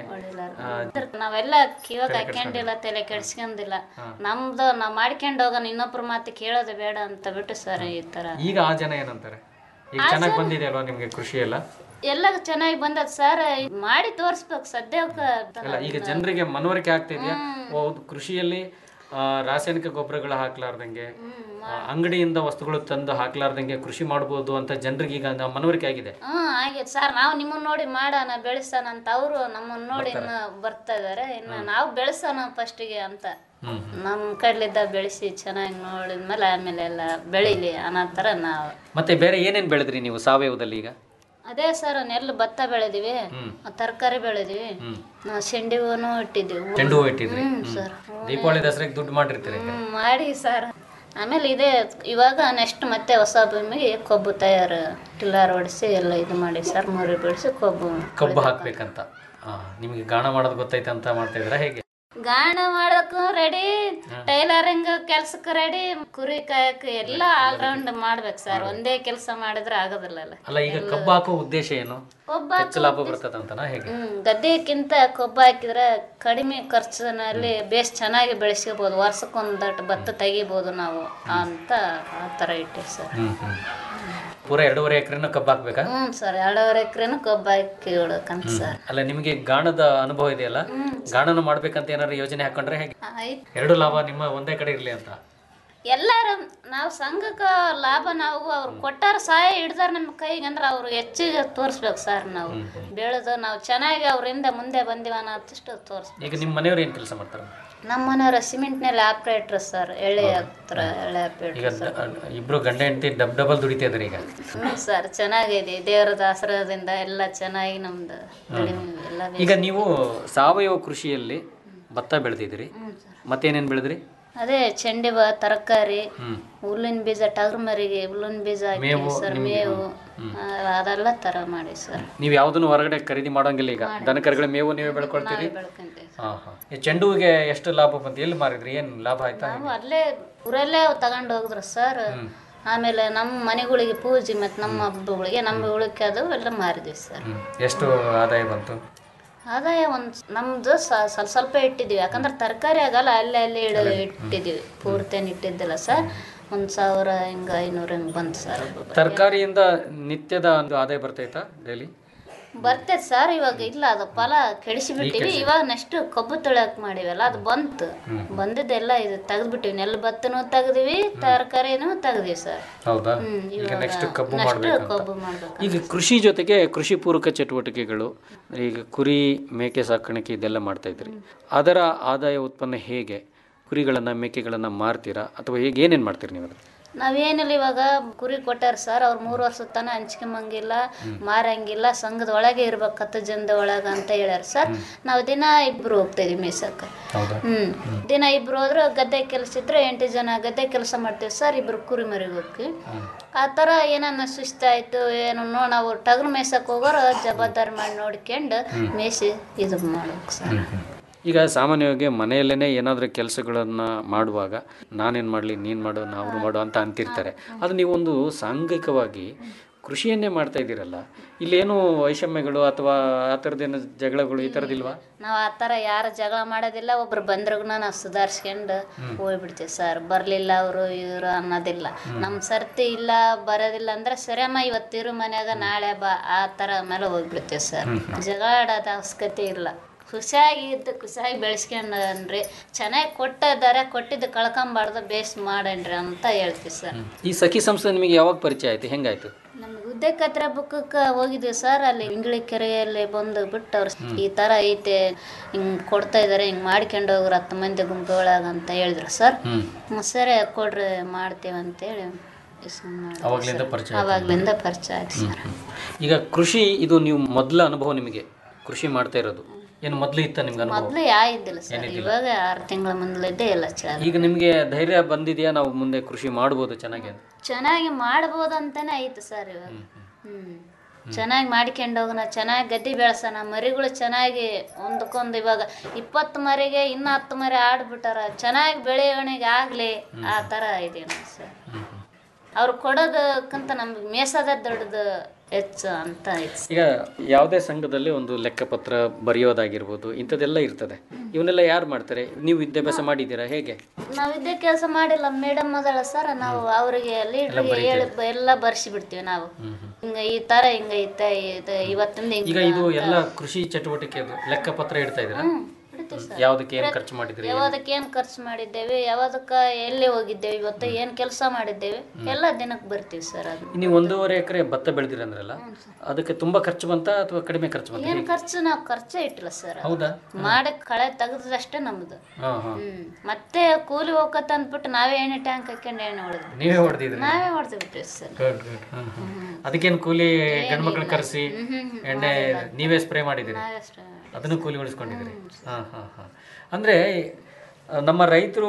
Speaker 10: ನಾವೆಲ್ಲ ಕಿವಾಗ ಹಾಕ್ಯಂಡಿಲ್ಲ ತಲೆ ಕೆಡ್ಸ್ಕೊಂಡಿಲ್ಲ ನಮ್ದು ನಾವ್ ಮಾಡ್ಕೊಂಡು ಹೋಗೋಣ ಇನ್ನೊಬ್ರ ಮಾತು ಕೇಳೋದು ಬೇಡ ಅಂತ ಬಿಟ್ಟು ಸರ್ ಈ ತರ
Speaker 9: ಈಗ ಆ ಜನ ಏನಂತಾರೆ ಈಗ ಚೆನ್ನಾಗಿ ಬಂದಿದೆ ಅಲ್ವಾ ನಿಮ್ಗೆ ಕೃಷಿ ಎಲ್ಲ
Speaker 10: ಎಲ್ಲ ಚೆನ್ನಾಗಿ ಬಂದದ ಸರ್ ಮಾಡಿ ತೋರ್ಸ್ಬೇಕು ಸದ್ಯಕ್ಕೆ
Speaker 9: ಅಲ್ಲ ಈಗ ಜನರಿಗೆ ಮನವರಿಕೆ ಆಗ್ತಿದ್ಯಾ ಹೌದು ಕೃಷಿಯಲ್ಲಿ ಆ, ರಾಸಾಯನಿಕ ಗೊಬ್ಬರಗಳು ಹಾಕ್ಲಾರ್ದಂಗೆ ಆ, ಅಂಗಡಿಯಿಂದ ವಸ್ತುಗಳು ತಂದು ಹಾಕ್ಲಾರ್ದಂಗೆ ಕೃಷಿ ಮಾಡ್ಬೋದು ಅಂತ ಜನರಿಗೆ ಈಗ ನ- ಮನವರಿಕೆ ಆಗಿದೆ
Speaker 10: ಹ್ಮ್ ಆಗೈತೆ ಸರ್ ನಾವು ನಿಮ್ಮನ್ನ ನೋಡಿ ಮಾಡೋಣ ಬೆಳೆಸೋಣ ಅಂತ ಅವರು ನಮ್ಮನ್ನ ನೋಡಿ ಇನ್ನು ಬರ್ತಾ ಇದಾರೆ ಇನ್ನು ನಾವು ಬೆಳೆಸೋಣ ಫಸ್ಟಿಗೆ ಅಂತ ನಮ್ಮ ಕಡ್ಲಿದ್ದ ಬೆಳೆಸಿ ಚೆನ್ನಾಗಿ ನೋಡಿದ್ಮೇಲೆ ಆಮೇಲೆ ಎಲ್ಲ ಬೆಳಿಲಿ ಅನ್ನೋ ಥರ ನಾವು
Speaker 9: ಮತ್ತೆ ಬೇರೆ ಏನೇನ್ ಬೆಳೆದ್ರಿ ನೀವು ಸಾವಯವದಲ್ಲಿ ಈಗ
Speaker 10: ಅದೇ ಸರ್ ನೆಲ್ಲು ಭತ್ತ ಬೆಳೆದಿವಿ ತರಕಾರಿ ಬೆಳೆದಿವಿ ನಾವು ಶೆಂಡಿ ಹೂವನು ಇಟ್ಟಿದ್ದೀವಿ
Speaker 9: ಚೆಂಡು ಹೂವು ಇಟ್ಟಿದ್ರಿ
Speaker 10: ಹ್ಮ್
Speaker 9: ಹ್ಮ್.
Speaker 10: ಸರ್
Speaker 9: ದೀಪಾವಳಿ ದಸರಾಗೆ ದುಡ್ಡು ಮಾಡಿರ್ತೀರಿ ಈಗ.
Speaker 10: ಹ್ಮ್ ಮಾಡಿ ಸರ್ ಆಮೇಲೆ ಇದೇ ಇವಾಗ ನೆಕ್ಸ್ಟ್ ಮತ್ತೆ ಹೊಸ ಭೂಮಿಗೆ ಕೊಬ್ಬು ತಯಾರು ಟಿಲ್ಲರ್ ಹೊಡಿಸಿ ಎಲ್ಲ ಇದು ಮಾಡಿ ಸರ್ ಮುರಿ ಬಿಡಿಸಿ ಕೊಬ್ಬು
Speaker 9: ಕಬ್ಬು ಹಾಕ್ಬೇಕಂತ ಆ, ನಿಮಗೆ ಗಾಣ ಮಾಡೋದು ಗೊತ್ತೈತೆ ಅಂತ ಮಾಡ್ತಾ ಇದ್ದೀರಾ ಹೇಗೆ
Speaker 10: ಗಾಣ ಮಾಡಕ್ಕೂ ರೆಡಿ ಟೈಲರಿಂಗ್ ಕೆಲ್ಸಕ್ಕೆ ರೆಡಿ ಕುರಿ ಕಾಯಕ್ಕೆ ಎಲ್ಲ ಆಲ್ರೌಂಡ್ ಮಾಡ್ಬೇಕು ಸರ್ ಒಂದೇ ಕೆಲಸ ಮಾಡಿದ್ರೆ ಆಗೋದಿಲ್ಲಲ್ಲ
Speaker 9: ಅಲ್ಲ ಈಗ ಕಬ್ಬು ಹಾಕೋ ಉದ್ದೇಶ ಏನು
Speaker 10: ಕೊಬ್ಬು
Speaker 9: ಹೆಚ್ಚು ಲಾಭ ಬರ್ತದಂತನಾ ಹೇಗೆ
Speaker 10: ಹ್ಮ್ ಗದ್ದೆಕ್ಕಿಂತ ಕೊಬ್ಬು ಹಾಕಿದ್ರೆ ಕಡಿಮೆ ಖರ್ಚಿನಲ್ಲಿ ಬೇಸ್ ಚೆನ್ನಾಗಿ ಬೆಳೆಸ್ಕೋಬಹುದು ವರ್ಷಕ್ಕೊಂದಟ್ಟು ಭತ್ತ ತೆಗಿಬೋದು ನಾವು ಅಂತ ಆ ಥರ ಇಟ್ಟಿವಿ ಸರ್
Speaker 9: ಹ್ಮ್ ಹ್ಮ್ ಪೂರ ಎರಡೂವರೆ ಎಕರೆನ ಕಬ್ಬು ಹಾಕ್ಬೇಕಾ
Speaker 10: ಹ್ಞೂ ಸರ್ ಎರಡೂವರೆ ಎಕರೆನು ಕೊಬ್ಬು ಹಾಕಿ ಇಡಕಂತ ಸರ್
Speaker 9: ಅಲ್ಲ ನಿಮಗೆ ಗಾಣದ ಅನುಭವ ಇದೆಯಲ್ಲ ಗಾಣನ ಮಾಡ್ಬೇಕಂತ ಏನಾದ್ರು ಯೋಜನೆ ಹಾಕೊಂಡ್ರೆ ಹೇಗೆ
Speaker 10: ಆಯ್ತು
Speaker 9: ಎರಡು ಲಾಭ ನಿಮ್ಮ ಒಂದೇ ಕಡೆ ಇರ್ಲಿ ಅಂತ
Speaker 10: ಎಲ್ಲಾರು ನಾವು ಸಂಘಕ್ಕೆ ಲಾಭ ನಾವು ಅವ್ರು ಕೊಟ್ಟಾರ ಸಹಾಯ ಹಿಡ್ದಾರ ನಮ್ಮ ಕೈಗೆ ಅಂದ್ರೆ ಅವ್ರು ಹೆಚ್ಚಿಗೆ ತೋರಿಸ್ಬೇಕು ಸರ್ ನಾವು ಬೆಳೆದು ನಾವು ಚೆನ್ನಾಗಿ ಅವರಿಂದ ಮುಂದೆ ಬಂದಿವ ಅನ್ನೋಷ್ಟು ತೋರಿಸ್ಬೇಕು
Speaker 9: ಈಗ ನಿಮ್ಮ ಮನೆಯವ್ರು ಏನು ಕೆಲಸ ಮಾಡ್ತಾರೆ
Speaker 10: ನಮ್ಮ ಮನೆಯವ್ರ ಸಿಮೆಂಟ್ನಲ್ಲಿ ಆಪ್ರೇಟ್ರ್ ಸರ್ ಎಳೆ ಹತ್ರ ಎಳೆ
Speaker 9: ಈಗ
Speaker 10: ಆಪ್ರೇಟ್ರ್ ಸರ್
Speaker 9: ದ- ಇಬ್ರು ಗಂಡ ಹೆಂಡತಿ ಡಬ್ ಡಬಲ್ ದುಡಿತಾ ಇದಾರೆ ಈಗ
Speaker 10: ಹ್ಞೂ ಸರ್ ಚೆನ್ನಾಗಿದೆ ದೇವರದ ಆಶ್ರಯದಿಂದ ಎಲ್ಲ ಚೆನ್ನಾಗಿ ನಮ್ದು ದುಡಿಮೆ ಎಲ್ಲ
Speaker 9: ಈಗ ನೀವು ಸಾವಯವ ಕೃಷಿಯಲ್ಲಿ ಭತ್ತ ಬೆಳೆದಿದ್ರಿ ಮತ್ತೇನೇನು ಬೆಳೆದ್ರಿ
Speaker 10: ಅದೇ ಚೆಂಡಿ ಬಾ ತರಕಾರಿ ಹುಲ್ಲಿನ ಬೀಜ ಟಗರ್ ಮರಿಗೆ ಹುಲ್ಲಿನ ಬೀಜ ಹಾಕಿ
Speaker 9: ಮೇವು
Speaker 10: ಸರ್
Speaker 9: ನಿಮ್ಗೆ-
Speaker 10: ಮೇವು ಆ, ಅದೆಲ್ಲ ತರ ಮಾಡಿ ಸರ್
Speaker 9: ನೀವು ಯಾವುದನ್ನು ಹೊರಗಡೆ ಖರೀದಿ ಮಾಡೋಂಗಿಲ್ಲ ಈಗ ದನ ಕರುಗಳ ಮೇವು ನೀವೇ ಬೆಳ್ಕೊಳ್ತೀರಿ
Speaker 10: ಬೆಳ್ಕೊಂತೀವಿ
Speaker 9: ಹಾಂ ಹಾಂ ಈ ಚೆಂಡು ಹೂವಿಗೆ ಎಷ್ಟು ಲಾಭ ಬಂತು ಎಲ್ಲಿ ಮಾರಿದ್ರಿ ಏನು ಲಾಭ ಆಯ್ತಾ
Speaker 10: ನಾವು ಅಲ್ಲೇ ಊರಲ್ಲೇ ತಗೊಂಡು ಹೋಗಿದ್ರು ಸರ್ ಆಮೇಲೆ ನಮ್ಮ ಮನೆಗಳಿಗೆ ಪೂಜೆ ಮತ್ತು ನಮ್ಮ ಹಬ್ಬಗಳಿಗೆ ನಮ್ಮ ಉಳಿಕೆ ಅದು ಎಲ್ಲ ಮಾರಿದ್ವಿ ಸರ್
Speaker 9: ಹ್ಮ್. ಎಷ್ಟು ಆದಾಯ ಬಂತು
Speaker 10: ಆದಾಯ ಒಂದು ನಮ್ದು ಸ- ಸ್ವಲ್ಪ ಸ್ವಲ್ಪ ಇಟ್ಟಿದ್ದೀವಿ ಯಾಕಂದ್ರೆ ತರಕಾರಿ ಆಗಲ್ಲ ಅಲ್ಲೇ ಅಲ್ಲೇ ಇಡ ಇಟ್ಟಿದ್ದೀವಿ ಪೂರ್ತಿಯನ್ನು ಇಟ್ಟಿದ್ದಿಲ್ಲ ಸರ್ ಒಂದು ಸಾವಿರ ಹಿಂಗೆ ಐನೂರು ಹಿಂಗೆ ಬಂತು ಸರ್
Speaker 9: ತರಕಾರಿಯಿಂದ ನಿತ್ಯದ ಒಂದು ಆದಾಯ ಬರ್ತೈತಾ ಡೈಲಿ
Speaker 10: ಬರ್ತೈತೆ ಸರ್ ಇವಾಗ ಇಲ್ಲ ಅದು ಫಲ ಕೆಡಿಸಿ ಬಿಟ್ಟಿವಿ ಇವಾಗ ನೆಕ್ಸ್ಟ್ ಕಬ್ಬು ತೊಳ್ಯಾಕ್ ಮಾಡಿವಲ್ಲ ಅದು ಬಂತು ಬಂದಿದ್ದೆಲ್ಲ ಇದು ತೆಗೆದ್ಬಿಟ್ಟಿವಿ ನೆಲ್ ಭತ್ತನೂ ತೆಗ್ದಿವಿ ತರಕಾರಿನೂ ತೆಗ್ದಿವಿ ಸರ್
Speaker 9: ಹೌದಾ
Speaker 10: ಹ್ಮ್,
Speaker 9: ಈಗ
Speaker 10: ಇವಾಗ
Speaker 9: ನೆಕ್ಸ್ಟ್ ಕಬ್ಬು
Speaker 10: next
Speaker 9: ಮಾಡಬೇಕು
Speaker 10: ಕಬ್ಬು ಮಾಡ್ಬೇಕು
Speaker 9: ಈಗ ಕೃಷಿ ಜೊತೆಗೆ ಕೃಷಿ ಪೂರಕ ಚಟುವಟಿಕೆಗಳು ಈಗ ಕುರಿ ಮೇಕೆ ಸಾಕಾಣಿಕೆ ಇದೆಲ್ಲ ಮಾಡ್ತಾ ಇದ್ರಿ ಅದರ ಆದಾಯ ಉತ್ಪನ್ನ ಹೇಗೆ ಕುರಿಗಳನ್ನು ಮೇಕೆಗಳನ್ನು ಮಾರ್ತೀರಾ ಅಥವಾ ಹೇಗೆ ಏನೇನು ಮಾಡ್ತೀರಿ ನೀವು ಅದನ್ನ?
Speaker 10: ನಾವೇನಿಲ್ಲ ಇವಾಗ ಕುರಿ ಕೊಟ್ಟಾರ ಸರ್ ಅವ್ರು ಮೂರು ವರ್ಷದ ತನ ಹಂಚ್ಕೊಂಬಂಗಿಲ್ಲ ಮಾರಂಗಿಲ್ಲ ಸಂಘದ ಒಳಗೆ ಇರ್ಬೇಕು ಹತ್ತು ಜನದ ಒಳಗೆ ಅಂತ ಹೇಳ್ಯಾರ ಸರ್ ನಾವು ದಿನ ಇಬ್ರು ಹೋಗ್ತಾ ಇದೀವಿ ಮೇಯ್ಸಕ್ಕೆ
Speaker 9: ಹೌದಾ
Speaker 10: ಹ್ಮ್ ದಿನ ಇಬ್ರು ಹೋದ್ರೆ ಗದ್ದೆ ಕೆಲಸ ಇದ್ರೆ ಎಂಟು ಜನ ಗದ್ದೆ ಕೆಲಸ ಮಾಡ್ತೀವಿ ಸರ್ ಇಬ್ರು ಕುರಿ ಮರಿಗೆ ಹೋಗ್ತೀವಿ ಆ ಥರ ಏನನ್ನ ಸುಸ್ತಾಯ್ತು ಏನು ನೋ ನಾವು ಟಗರು ಮೇಯ್ಸಕ್ಕೆ ಹೋಗೋರು ಜವಾಬ್ದಾರಿ ಮಾಡಿ ನೋಡ್ಕೊಂಡು ಮೇಯ್ಸಿ ಇದು ಮಾಡ್ಬೇಕು ಸರ್
Speaker 9: ಈಗ ಸಾಮಾನ್ಯವಾಗಿ ಮನೆಯಲ್ಲೇ ಏನಾದರೂ ಕೆಲಸಗಳನ್ನು ಮಾಡುವಾಗ ನಾನೇನು ಮಾಡಲಿ ನೀನು ಮಾಡು ನಾವು ಮಾಡು ಅಂತ ಅಂತಿರ್ತಾರೆ ಅದು ನೀವೊಂದು ಸಾಂಘಿಕವಾಗಿ ಕೃಷಿಯನ್ನೇ ಮಾಡ್ತಾ ಇದ್ದೀರಲ್ಲ ಇಲ್ಲೇನು ವೈಷಮ್ಯಗಳು ಅಥವಾ ಆ ಥರದ್ದೇನು ಜಗಳಗಳು ಈ ಥರದಿಲ್ವಾ
Speaker 10: ನಾವು ಆ ಥರ ಯಾರು ಜಗಳ ಮಾಡೋದಿಲ್ಲ ಒಬ್ರು ಬಂದ್ರಗುನ ನಾವು ಸುಧಾರಿಸ್ಕೊಂಡು ಹೋಗ್ಬಿಡ್ತೀವಿ ಸರ್ ಬರಲಿಲ್ಲ ಅವರು ಇವರು ಅನ್ನೋದಿಲ್ಲ ನಮ್ಮ ಸರ್ತಿ ಇಲ್ಲ ಬರೋದಿಲ್ಲ ಅಂದ್ರೆ ಸರಿಯಮ್ಮ ಇವತ್ತಿರು ಮನ್ಯಾಗ ನಾಳೆ ಬಾ ಆ ಥರ ಮೇಲೆ ಹೋಗ್ಬಿಡ್ತೀವಿ ಸರ್ ಜಗಳ ಆಡೋದು ಅವಶ್ಯಕತೆ ಇಲ್ಲ ಖುಷಿಯಾಗಿ ಇದ್ದು ಖುಷಿಯಾಗಿ ಬೆಳೆಸ್ಕೊಂಡ್ರಿ ಚೆನ್ನಾಗಿ ಕೊಟ್ಟಿದ್ದಾರೆ ಕೊಟ್ಟಿದ್ದು ಕಳ್ಕೊಂಬಾರ್ದು ಬೇಸ್ ಮಾಡಣ್ರಿ ಅಂತ ಹೇಳ್ತೀವಿ ಸರ್
Speaker 9: ಈ ಸಖಿ ಸಂಸ್ಥೆ ನಿಮಗೆ ಯಾವಾಗ ಪರಿಚಯ ಆಯ್ತು ಹೆಂಗಾಯ್ತು
Speaker 10: ನಮ್ಗೆ ಉದ್ದೆ ಕತ್ರ ಬುಕ್ಕಕ್ಕೆ ಹೋಗಿದ್ವಿ ಸರ್ ಅಲ್ಲಿ ಇಂಗ್ಳಿ ಕೆರೆಯಲ್ಲಿ ಬಂದು ಬಿಟ್ಟು ಅವ್ರು ಈ ಥರ ಐತೆ ಹಿಂಗೆ ಕೊಡ್ತಾ ಇದ್ದಾರೆ ಹಿಂಗೆ ಮಾಡ್ಕೊಂಡು ಹೋಗ್ರಿ ಹತ್ತು ಮಂದಿ ಗುಂಪು ಒಳಗೆ ಅಂತ ಹೇಳಿದ್ರು ಸರ್ ಹ್ಮ್, ಸರಿ ಕೊಡ್ರಿ ಮಾಡ್ತೀವಿ ಅಂತೇಳಿ ಇಸ್ಕೊಂಡ್ ಮಾಡಿದ್ವಿ
Speaker 9: ಅವಾಗ್ಲಿಂದ
Speaker 10: ಸರ್.
Speaker 9: ಪರಿಚಯ ಆಯ್ತು
Speaker 10: ಅವಾಗ್ಲಿಂದ ಪರಿಚಯ ಆಯ್ತು ಸರ್
Speaker 9: ಈಗ ಕೃಷಿ ಇದು ನೀವು ಮೊದಲ ಅನುಭವ ನಿಮಗೆ ಕೃಷಿ ಮಾಡ್ತಾ ಇರೋದು ಏನು ಮೊದಲು ಇತ್ತ ನಿಮ್ಗೆ ಅನುಭವ
Speaker 10: ಮೊದಲು ಯಾ ಇದ್ದಿಲ್ಲ ಸರ್ ಇವಾಗ ಆರು ತಿಂಗಳ ಮುಂದಲಿದ್ದೆ ಎಲ್ಲ ಚೆನ್ನಾಗಿ
Speaker 9: ಈಗ ನಿಮಗೆ ಧೈರ್ಯ ಬಂದಿದೆಯಾ ನಾವು ಮುಂದೆ ಕೃಷಿ ಮಾಡ್ಬೋದು ಚೆನ್ನಾಗಿ ಅಂತ
Speaker 10: ಚೆನ್ನಾಗಿ ಮಾಡ್ಬೋದು ಅಂತಾನೆ ಐತೆ ಸರ್ ಇವಾಗ ಹ್ಮ್ ಚೆನ್ನಾಗಿ ಮಾಡ್ಕೊಂಡು ಹೋಗೋಣ ಚೆನ್ನಾಗಿ ಗದ್ದೆ ಬೆಳೆಸೋಣ ಮರಿಗಳು ಚೆನ್ನಾಗಿ ಒಂದಕ್ಕೊಂದು ಇವಾಗ ಇಪ್ಪತ್ತು ಮರಿಗೆ ಇನ್ನು ಹತ್ತು ಮರಿ ಆಡ್ಬಿಟ್ಟಾರ ಚೆನ್ನಾಗಿ ಬೆಳವಣಿಗೆ ಆಗಲಿ ಆ ಥರ ಇದೆ ನೋಡಿ ಸರ್ ಅವ್ರು ಕೊಡೋದಕ್ಕಿಂತ ನಮ್ಗೆ ಮೇಸದ ದೊಡ್ಡದು ಹೆಚ್ಚು ಅಂತ ಹೆಚ್ಚು
Speaker 9: ಈಗ ಯಾವುದೇ ಸಂಘದಲ್ಲಿ ಒಂದು ಲೆಕ್ಕಪತ್ರ ಬರೆಯೋದಾಗಿರ್ಬೋದು ಇಂಥದ್ದೆಲ್ಲ ಇರ್ತದೆ ಇವನ್ನೆಲ್ಲ ಯಾರು ಮಾಡ್ತಾರೆ ನೀವು ವಿದ್ಯಾಭ್ಯಾಸ ಮಾಡಿದ್ದೀರಾ ಹೇಗೆ
Speaker 10: ನಾವು ಇದೇ ಕೆಲಸ ಮಾಡಿಲ್ಲ ಮೇಡಮ್ ಅದಳ ಸರ್ ನಾವು ಅವರಿಗೆ ಲೀಡ್ರಿಗೆ ಹೇಳಿ ಎಲ್ಲ ಬರ್ಸಿ ಬಿಡ್ತೀವಿ ನಾವು ಹಿಂಗ ಈ ತರ ಹಿಂಗ ಐತೆ ಇದು ಇವತ್ತಿಂದ
Speaker 9: ಈಗ
Speaker 10: ಹಿಂಗ
Speaker 9: ಇದು ಎಲ್ಲ ಕೃಷಿ ಚಟುವಟಿಕೆ ಲೆಕ್ಕಪತ್ರ ಇಡ್ತಾ ಇದ್ದೀರಾ ಯಾವುದಕ್ಕೆ ಏನು ಖರ್ಚು ಮಾಡಿದ್ರಿ
Speaker 10: ಯಾವ್ದಕ್ಕೆ ಏನ್ ಖರ್ಚು ಮಾಡಿದ್ದೇವೆ ಯಾವ್ದಕ್ಕ ಎಲ್ಲಿ ಹೋಗಿದ್ದೇವೆ ಇವತ್ತು ಏನ್ ಕೆಲಸ ಮಾಡಿದ್ದೇವೆ ಎಲ್ಲ ದಿನಕ್ಕೆ ಬರ್ತೀವಿ ಸರ್ ಅದು
Speaker 9: ನೀವು ಒಂದೂವರೆ ಎಕರೆ ಭತ್ತ ಬೆಳೆದಿರಂದ್ರಲ್ಲ ಅದಕ್ಕೆ ತುಂಬಾ ಖರ್ಚು ಬಂತ ಅಥವಾ ಕಡಿಮೆ ಖರ್ಚು ಬಂತ
Speaker 10: ಏನ್ ಖರ್ಚು ನಾವು ಖರ್ಚೇ ಇಟ್ಟಿಲ್ಲ ಸರ್
Speaker 9: ಹೌದಾ
Speaker 10: ಮಾಡಕ್ ಕಳೆ ತೆಗೆದಷ್ಟೇ ನಮ್ದು
Speaker 9: ಹಾ ಹಾ
Speaker 10: ಹ್ಮ್ ಮತ್ತೆ ಕೂಲಿ ಹೋಗತ್ತ ಅಂದ್ಬಿಟ್ಟು ನಾವೇ ಎಣ್ಣೆ ಟ್ಯಾಂಕ್ ಹಾಕೊಂಡು ಎಣ್ಣೆ ಹೊಡೆದ್ವಿ
Speaker 9: ನೀವೇ ಹೊಡೆದಿದ್ರಿ
Speaker 10: ನಾವೇ ಹೊಡೆದು ಬಿಟ್ಟಿವಿ ಸರ್
Speaker 9: ಗುಡ್ ಗುಡ್ ಅದಕ್ಕೇನು ಕೂಲಿ ಗಂಡ್ಮಕ್ಳು ಕರೆಸಿ ಎಣ್ಣೆ ನೀವೇ ಸ್ಪ್ರೇ ಮಾಡಿದಿರಿ
Speaker 10: ಅಷ್ಟೇ
Speaker 9: ಅದನ್ನು ಕೂಲಿ ಉಳಿಸ್ಕೊಂಡಿದ್ದೀರಿ ಹಾಂ ಹಾಂ ಹಾಂ ಅಂದರೆ ನಮ್ಮ ರೈತರು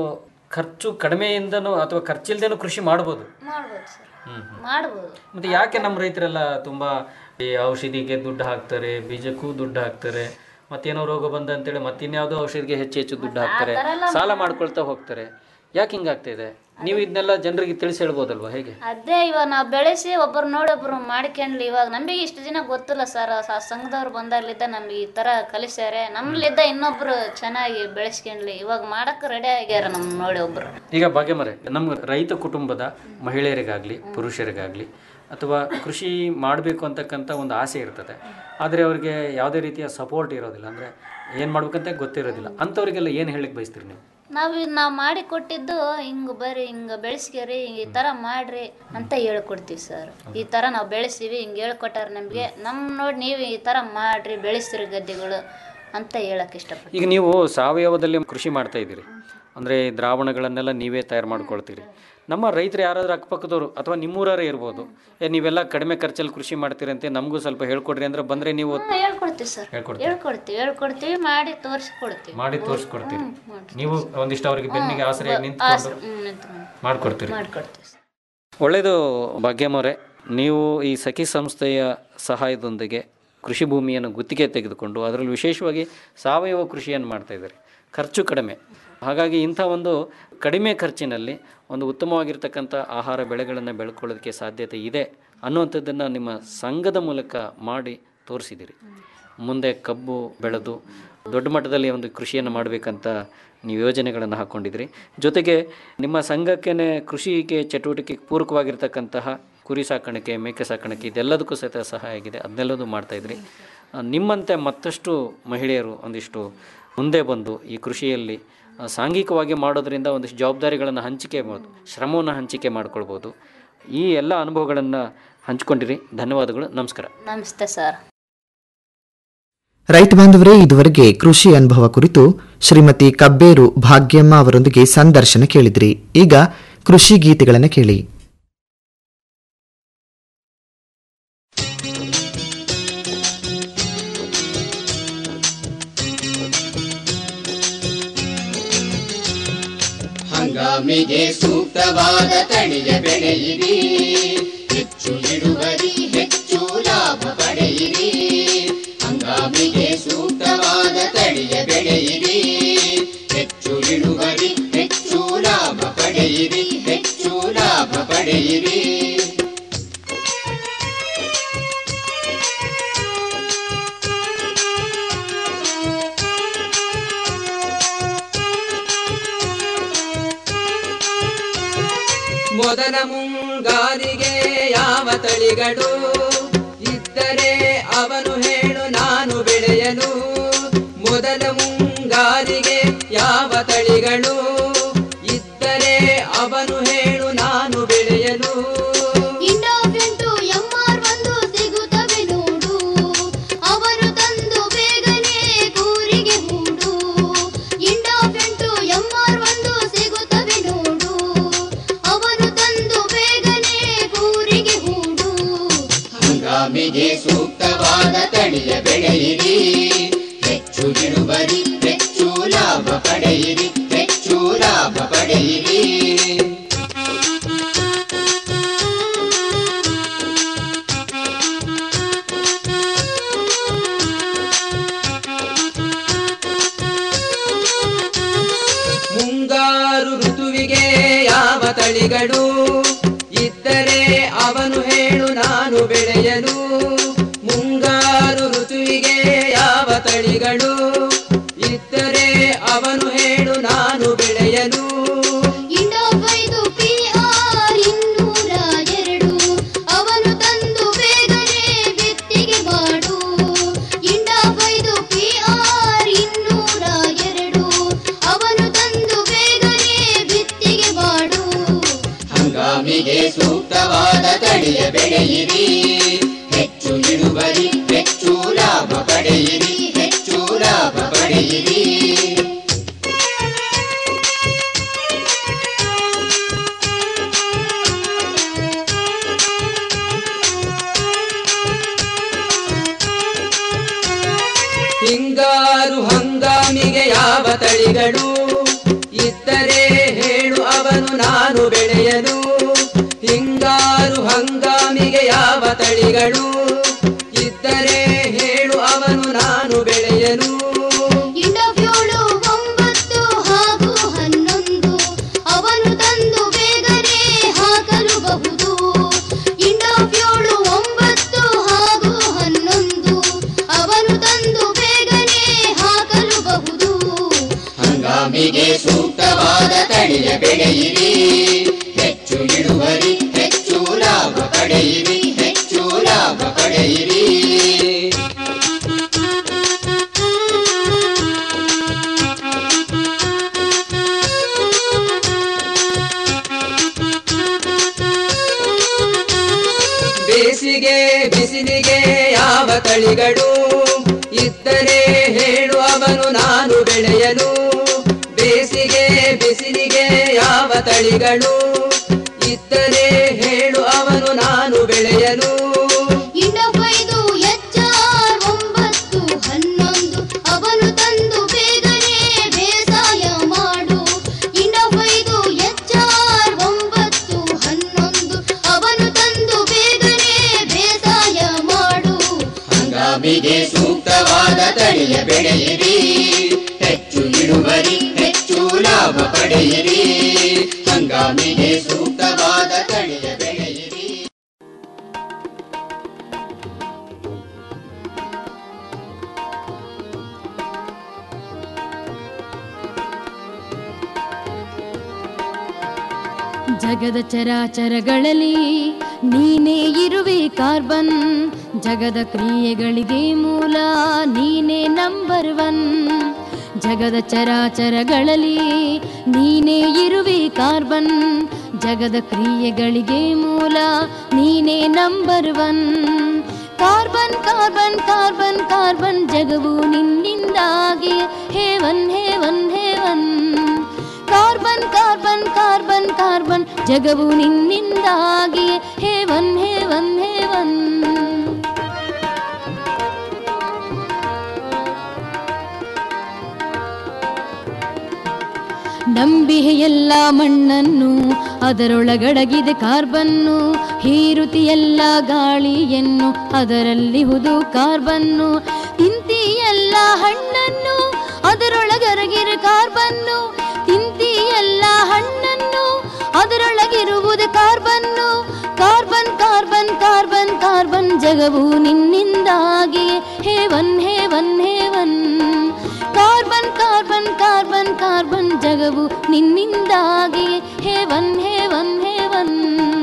Speaker 9: ಖರ್ಚು ಕಡಿಮೆಯಿಂದನೂ ಅಥವಾ ಖರ್ಚಿಲ್ದೇನೂ ಕೃಷಿ ಮಾಡ್ಬೋದು
Speaker 10: ಮಾಡ್ಬೋದು ಸರ್ ಮಾಡ್ಬೋದು
Speaker 9: ಮತ್ತೆ ಯಾಕೆ ನಮ್ಮ ರೈತರೆಲ್ಲ ತುಂಬಾ ಈ ಔಷಧಿಗೆ ದುಡ್ಡು ಹಾಕ್ತಾರೆ ಬೀಜಕ್ಕೂ ದುಡ್ಡು ಹಾಕ್ತಾರೆ ಮತ್ತೇನೋ ರೋಗ ಬಂದ ಅಂತೇಳಿ ಮತ್ತಿನ್ಯಾವುದೋ ಔಷಧಿಗೆ ಹೆಚ್ಚು ಹೆಚ್ಚು ದುಡ್ಡು ಹಾಕ್ತಾರೆ ಸಾಲ ಮಾಡ್ಕೊಳ್ತಾ ಹೋಗ್ತಾರೆ ಯಾಕೆ ಹಿಂಗಾಗ್ತಾ ಇದೆ ನೀವು ಇದನ್ನೆಲ್ಲ ಜನರಿಗೆ ತಿಳಿಸಿ ಹೇಳ್ಬೋದಲ್ವಾ ಹೇಗೆ
Speaker 10: ಅದೇ ಇವಾಗ ನಾವು ಬೆಳೆಸಿ ಒಬ್ಬರು ನೋಡಿ ಒಬ್ರು ಮಾಡ್ಕೊಂಡ್ಲಿ ಇವಾಗ ನಮಗೆ ಇಷ್ಟು ದಿನ ಗೊತ್ತಿಲ್ಲ ಸರ್ ಸಂಘದವ್ರು ಬಂದಾಗ್ಲಿದ್ದ ನಮ್ಗೆ ಈ ತರ ಕಲಿಸ್ಯಾರೆ ನಮ್ಲಿದ್ದ ಇನ್ನೊಬ್ರು ಚೆನ್ನಾಗಿ ಬೆಳೆಸ್ಕೊಂಡ್ಲಿ ಇವಾಗ ಮಾಡಕ್ ರೆಡಿ ಆಗ್ಯಾರ ನಮ್ ನೋಡಿ ಒಬ್ರು
Speaker 9: ಈಗ ಭಾಗ್ಯಮರೆ ನಮ್ಮ ರೈತ ಕುಟುಂಬದ ಮಹಿಳೆಯರಿಗಾಗಲಿ ಪುರುಷರಿಗಾಗಲಿ ಅಥವಾ ಕೃಷಿ ಮಾಡಬೇಕು ಅಂತಕ್ಕಂಥ ಒಂದು ಆಸೆ ಇರ್ತದೆ ಆದರೆ ಅವ್ರಿಗೆ ಯಾವುದೇ ರೀತಿಯ ಸಪೋರ್ಟ್ ಇರೋದಿಲ್ಲ ಅಂದರೆ ಏನು ಮಾಡ್ಬೇಕಂತ ಗೊತ್ತಿರೋದಿಲ್ಲ ಅಂಥವ್ರಿಗೆಲ್ಲ ಏನು ಹೇಳಕ್ಕೆ ಬಯಸ್ತೀರಿ ನೀವು
Speaker 10: ನಾವ್ ನಾವು ಮಾಡಿ ಕೊಟ್ಟಿದ್ದು ಹಿಂಗ್ ಬರ್ರಿ ಹಿಂಗ ಬೆಳೆಸ್ಕೇರಿ ಈ ತರ ಮಾಡ್ರಿ ಅಂತ ಹೇಳ್ಕೊಡ್ತೀವಿ ಸರ್ ಈ ತರ ನಾವು ಬೆಳೆಸ್ತೀವಿ ಹಿಂಗ್ ಹೇಳ್ಕೊಟ್ಟಾರ ನಮ್ಗೆ ನಮ್ ನೋಡಿ ನೀವು ಈ ತರ ಮಾಡ್ರಿ ಬೆಳೆಸ್ತೀರಿ ಗದ್ದೆಗಳು ಅಂತ ಹೇಳಕ್ ಇಷ್ಟಪಡ್ತೀನಿ
Speaker 9: ಈಗ ನೀವು ಸಾವಯವದಲ್ಲಿ ಕೃಷಿ ಮಾಡ್ತಾ ಇದ್ದೀರಿ ಅಂದರೆ ದ್ರಾವಣಗಳನ್ನೆಲ್ಲ ನೀವೇ ತಯಾರು ಮಾಡ್ಕೊಳ್ತೀರಿ ನಮ್ಮ ರೈತರು ಯಾರಾದ್ರೂ ಅಕ್ಕಪಕ್ಕದವರು ಅಥವಾ ನಿಮ್ಮೂರವರೇ ಇರ್ಬೋದು ಏ ನೀವೆಲ್ಲ ಕಡಿಮೆ ಖರ್ಚಲ್ಲಿ ಕೃಷಿ ಮಾಡ್ತೀರಂತೆ ನಮಗೂ ಸ್ವಲ್ಪ ಹೇಳ್ಕೊಡ್ರಿ ಅಂದ್ರೆ ಬಂದರೆ ನೀವು
Speaker 10: ಹಾ, ಹೇಳ್ಕೊಡ್ತೀವಿ ಸರ್
Speaker 9: ಹೇಳ್ಕೊಡ್ತೀರಿ
Speaker 10: ಹೇಳ್ಕೊಡ್ತೀವಿ ಹೇಳ್ಕೊಡ್ತೀವಿ ಮಾಡಿ ತೋರಿಸ್ಕೊಡ್ತೀವಿ
Speaker 9: ಮಾಡಿ ತೋರಿಸ್ಕೊಡ್ತೀರಿ ನೀವು ಒಂದಿಷ್ಟು ಅವರಿಗೆ ಬೆನ್ನಿಗೆ ಆಸರೆಯಾಗಿ ನಿಂತ್ಕೊಂಡು
Speaker 10: ಹ್ಮ್, ನಿಂತ್ಕೊಂಡು
Speaker 9: ಮಾಡ್ಕೊಡ್ತೀರಿ
Speaker 10: ಮಾಡ್ಕೊಡ್ತೀವಿ ಸರ್
Speaker 9: ಒಳ್ಳೆಯದು ಭಾಗ್ಯಮವರೇ ನೀವು ಈ ಸಖಿ ಸಂಸ್ಥೆಯ ಸಹಾಯದೊಂದಿಗೆ ಕೃಷಿ ಭೂಮಿಯನ್ನು ಗುತ್ತಿಗೆ ತೆಗೆದುಕೊಂಡು ಅದರಲ್ಲಿ ವಿಶೇಷವಾಗಿ ಸಾವಯವ ಕೃಷಿಯನ್ನು ಮಾಡ್ತಾ ಇದ್ದಾರೆ ಖರ್ಚು ಕಡಿಮೆ ಹಾಗಾಗಿ ಇಂಥ ಒಂದು ಕಡಿಮೆ ಖರ್ಚಿನಲ್ಲಿ ಒಂದು ಉತ್ತಮವಾಗಿರ್ತಕ್ಕಂಥ ಆಹಾರ ಬೆಳೆಗಳನ್ನು ಬೆಳ್ಕೊಳ್ಳೋದಕ್ಕೆ ಸಾಧ್ಯತೆ ಇದೆ ಅನ್ನುವಂಥದ್ದನ್ನು ನಿಮ್ಮ ಸಂಘದ ಮೂಲಕ ಮಾಡಿ ತೋರಿಸಿದ್ದೀರಿ ಮುಂದೆ ಕಬ್ಬು ಬೆಳೆದು ದೊಡ್ಡ ಮಟ್ಟದಲ್ಲಿ ಒಂದು ಕೃಷಿಯನ್ನು ಮಾಡಬೇಕಂತ ನೀವು ಯೋಜನೆಗಳನ್ನು ಹಾಕ್ಕೊಂಡಿದ್ರಿ ಜೊತೆಗೆ ನಿಮ್ಮ ಸಂಘಕ್ಕೇ ಕೃಷಿಗೆ ಚಟುವಟಿಕೆಗೆ ಪೂರಕವಾಗಿರ್ತಕ್ಕಂತಹ ಕುರಿ ಸಾಕಾಣಿಕೆ ಮೇಕೆ ಸಾಕಾಣಿಕೆ ಇದೆಲ್ಲದಕ್ಕೂ ಸಹಿತ ಸಹಾಯ ಆಗಿದೆ ಅದನ್ನೆಲ್ಲದೂ ಮಾಡ್ತಾಯಿದ್ರಿ ಆ, ನಿಮ್ಮಂತೆ ಮತ್ತಷ್ಟು ಮಹಿಳೆಯರು ಒಂದಿಷ್ಟು ಮುಂದೆ ಬಂದು ಈ ಕೃಷಿಯಲ್ಲಿ ಆ, ಸಾಂಘಿಕವಾಗಿ ಮಾಡೋದ್ರಿಂದ ಒಂದಿಷ್ಟು ಜವಾಬ್ದಾರಿಗಳನ್ನು ಹಂಚಿಕೆ ಮಾಡ್ಬೋದು ಶ್ರಮವನ್ನು ಹಂಚಿಕೆ ಮಾಡ್ಕೊಳ್ಬೋದು ಈ ಎಲ್ಲ ಅನುಭವಗಳನ್ನು ಹಂಚ್ಕೊಂಡಿರಿ ಧನ್ಯವಾದಗಳು ನಮಸ್ಕಾರ
Speaker 10: ನಮಸ್ತೆ ಸರ್
Speaker 8: ರೈತ ಬಾಂಧವರೇ ಇದುವರೆಗೆ ಕೃಷಿ ಅನುಭವ ಕುರಿತು ಶ್ರೀಮತಿ ಕಬ್ಬೇರು ಭಾಗ್ಯಮ್ಮ ಅವರೊಂದಿಗೆ ಸಂದರ್ಶನ ಕೇಳಿದ್ರಿ ಈಗ ಕೃಷಿ ಗೀತೆಗಳನ್ನು ಕೇಳಿ
Speaker 11: ಹಂಗಾಮಿಗೆ ಸೂಕ್ತವಾದ ತಳಿಯ ಬೆಳೆಯಿರಿ ಹೆಚ್ಚು ಇಳುವರಿ ಹೆಚ್ಚು ಲಾಭ ಪಡೆಯಿರಿ ಹಂಗಾಮಿಗೆ ಸೂಕ್ತವಾದ ತಳಿಯ ಬೆಳೆಯಿರಿ ಹೆಚ್ಚು ಇಳುವರಿ ಹೆಚ್ಚು ಲಾಭ ಪಡೆಯಿರಿ ಹೆಚ್ಚು ಲಾಭ ಪಡೆಯಿರಿ
Speaker 12: ಮೊದಲ ಮುಂಗಾರಿಗೆ ಯಾವ ತಳಿಗಳು ಇದ್ದರೆ ಅವನು ಹೇಳು ನಾನು ಬೆಳೆಯಲು ಮೊದಲ ಮುಂಗಾರಿಗೆ ಯಾವ ತಳಿಗಳು ಇದ್ದರೆ ಅವನು ಹೇಳು ನಾನು ಬೆಳೆಯಲು
Speaker 13: ಇಂಡೋಫೆಂಟು ಎಂಆರ್ ಒಂದು ಸಿಗುತ್ತವೆ ನೋಡು ಅವರು ತಂದು ಬೇಗನೆ ಕೂರಿಗೆ ಹೂಡು ಇಂಡೋಫೆಂಟು ಎಂಆರ್ ಒಂದು ಸಿಗುತ್ತವೆ ನೋಡು ಅವರು ತಂದು ಬೇಗನೆ ಕೂರಿಗೆ ಹೂಡು
Speaker 11: ಹಂಗಾಮಿಗೆ ಸೂಕ್ತವಾದ ತಳಿಯ ಬೆಳೆಯಿರಿ ಹೆಚ್ಚು ಇಳುವರಿ ಹೆಚ್ಚು ಲಾಭ ಪಡೆಯಿರಿ ಹೆಚ್ಚು ಲಾಭ ಪಡೆಯಿರಿ
Speaker 12: ಮುಂಗಾರು ಋತುವಿಗೆ ಯಾವ ತಳಿಗಳು
Speaker 11: ತಳಿಯ ಬೆಳೆಯಿರಿ ಹೆಚ್ಚು ಇಳುವರಿ ಹೆಚ್ಚು ಲಾಭ ಪಡೆಯಿರಿ ಹೆಚ್ಚು ಲಾಭ ಪಡೆಯಿರಿ
Speaker 12: ಹಿಂಗಾರು ಹಂಗಾಮಿಗೆ ಯಾವ ತಳಿಗಳು ಇದ್ದರೆ ಹೇಳು ಅವನು ನಾನು ಬೆಳೆಯಲು ಹಿಂಗಾರು ಹಂಗಾಮಿಗೆ ಯಾವ ತಳಿಗಳು ಇದ್ದರೆ ಹೇಳು ಅವನು ನಾನು ಬೆಳೆಯಲು
Speaker 13: ಇಂಡೋಫ್ಯೂಳು ಒಂಬತ್ತು ಹಾಗೂ ಹನ್ನೊಂದು ಅವನು ತಂದು ಬೇಗನೆ ಹಾಕಲು ಬಹುದು ಇಂಡೋಫ್ಯೂಳು ಒಂಬತ್ತು ಹಾಗೂ ಹನ್ನೊಂದು ಅವನು ತಂದು ಬೇಗನೆ ಹಾಕಲು ಬಹುದು
Speaker 11: ಹಂಗಾಮಿಗೆ ಸೂಕ್ತವಾದ ತಳಿಯ ಬೆಳೆಯಿರಿ ಹೆಚ್ಚು ಇಳುವರಿ ಹೆಚ್ಚು ಲಾಭ ಪಡೆಯಿರಿ ಹೆಚ್ಚು ಲಾಭ ಪಡೆಯಿರಿ
Speaker 12: ಬೇಸಿಗೆ ಬಿಸಿಲಿಗೆ ಯಾವ ತಳಿಗಳು ಇದ್ದರೆ ಹೇಳು ಅವನು ನಾನು ಬೆಳೆಯಲು ಬೇಸಿಗೆ ಬಿಸಿಲಿಗೆ ಯಾವ ತಳಿಗಳು ಇದ್ದರೆ ಹೇಳು ಅವನು ನಾನು ಬೆಳೆಯಲು
Speaker 13: ಇಂಡೋಫೈದು ಎಚ್ಆರ್ ಒಂಬತ್ತು ಹನ್ನೊಂದು ಅವನು ತಂದು ಬೇಗನೆ ಬೇಸಾಯ ಮಾಡು ಇಂಡೋಫೈದು ಎಚ್ಆರ್ ಒಂಬತ್ತು ಹನ್ನೊಂದು ಅವನು ತಂದು ಬೇಗನೆ ಬೇಸಾಯ ಮಾಡು
Speaker 11: ಹಂಗಾಮಿಗೆ ಸೂಕ್ತವಾದ ತಳಿಯ ಬೆಳೆಯಿರಿ ಹೆಚ್ಚು ಇಳುವರಿ ಹೆಚ್ಚು ಲಾಭ ಪಡೆಯಿರಿ ಹಂಗಾಮಿಗೆ ಸೂಕ್ತವಾದ ತಳಿಯ ಬೆಳೆಯಿರಿ
Speaker 14: ಜಗದ ಚರಾಚರಗಳಲ್ಲಿ ನೀನೇ ಇರುವೆ ಕಾರ್ಬನ್ ಜಗದ ಕ್ರಿಯೆಗಳಿಗೆ ಮೂಲ ನೀನೇ ನಂಬರ್ ಒನ್ ಜಗದ ಚರಾಚರಗಳಲ್ಲಿ ನೀನೇ ಇರುವೆ ಕಾರ್ಬನ್ ಜಗದ ಕ್ರಿಯೆಗಳಿಗೆ ಮೂಲ ನೀನೇ number one carbon carbon carbon carbon ಜಗವು ನಿನ್ನಿಂದಾಗಿ heaven heaven heaven carbon carbon carbon carbon ಜಗವು ನಿನ್ನಿಂದಾಗಿ ಹೇವನ್ ಹೇವನ್ ಹೇವನ್ ನಂಬಿಹೆ ಎಲ್ಲ ಮಣ್ಣನ್ನು ಅದರೊಳಗಡಗಿದೆ ಕಾರ್ಬನ್ನು ಹೀರುತಿ ಎಲ್ಲ ಗಾಳಿಯನ್ನು ಅದರಲ್ಲಿ ಹುದು ಕಾರ್ಬನ್ನು ತಿಂತಿ ಎಲ್ಲ ಹಣ್ಣನ್ನು ಅದರೊಳಗರಗಿರು ಕಾರ್ಬನ್ನು ತಿಂತಿ ಎಲ್ಲ ಹಣ್ಣನ್ನು ಅದರೊಳಗಿರುವುದು ಕಾರ್ಬನ್ನು ಕಾರ್ಬನ್ ಕಾರ್ಬನ್ ಕಾರ್ಬನ್ ಕಾರ್ಬನ್ ಜಗವು ನಿನ್ನಿಂದಾಗಿ heaven heaven heaven carbon carbon carbon carbon ಜಗವು ನಿನ್ನಿಂದಾಗಿ ಹೇವನ್ ಹೇವನ್ ಹೇವನ್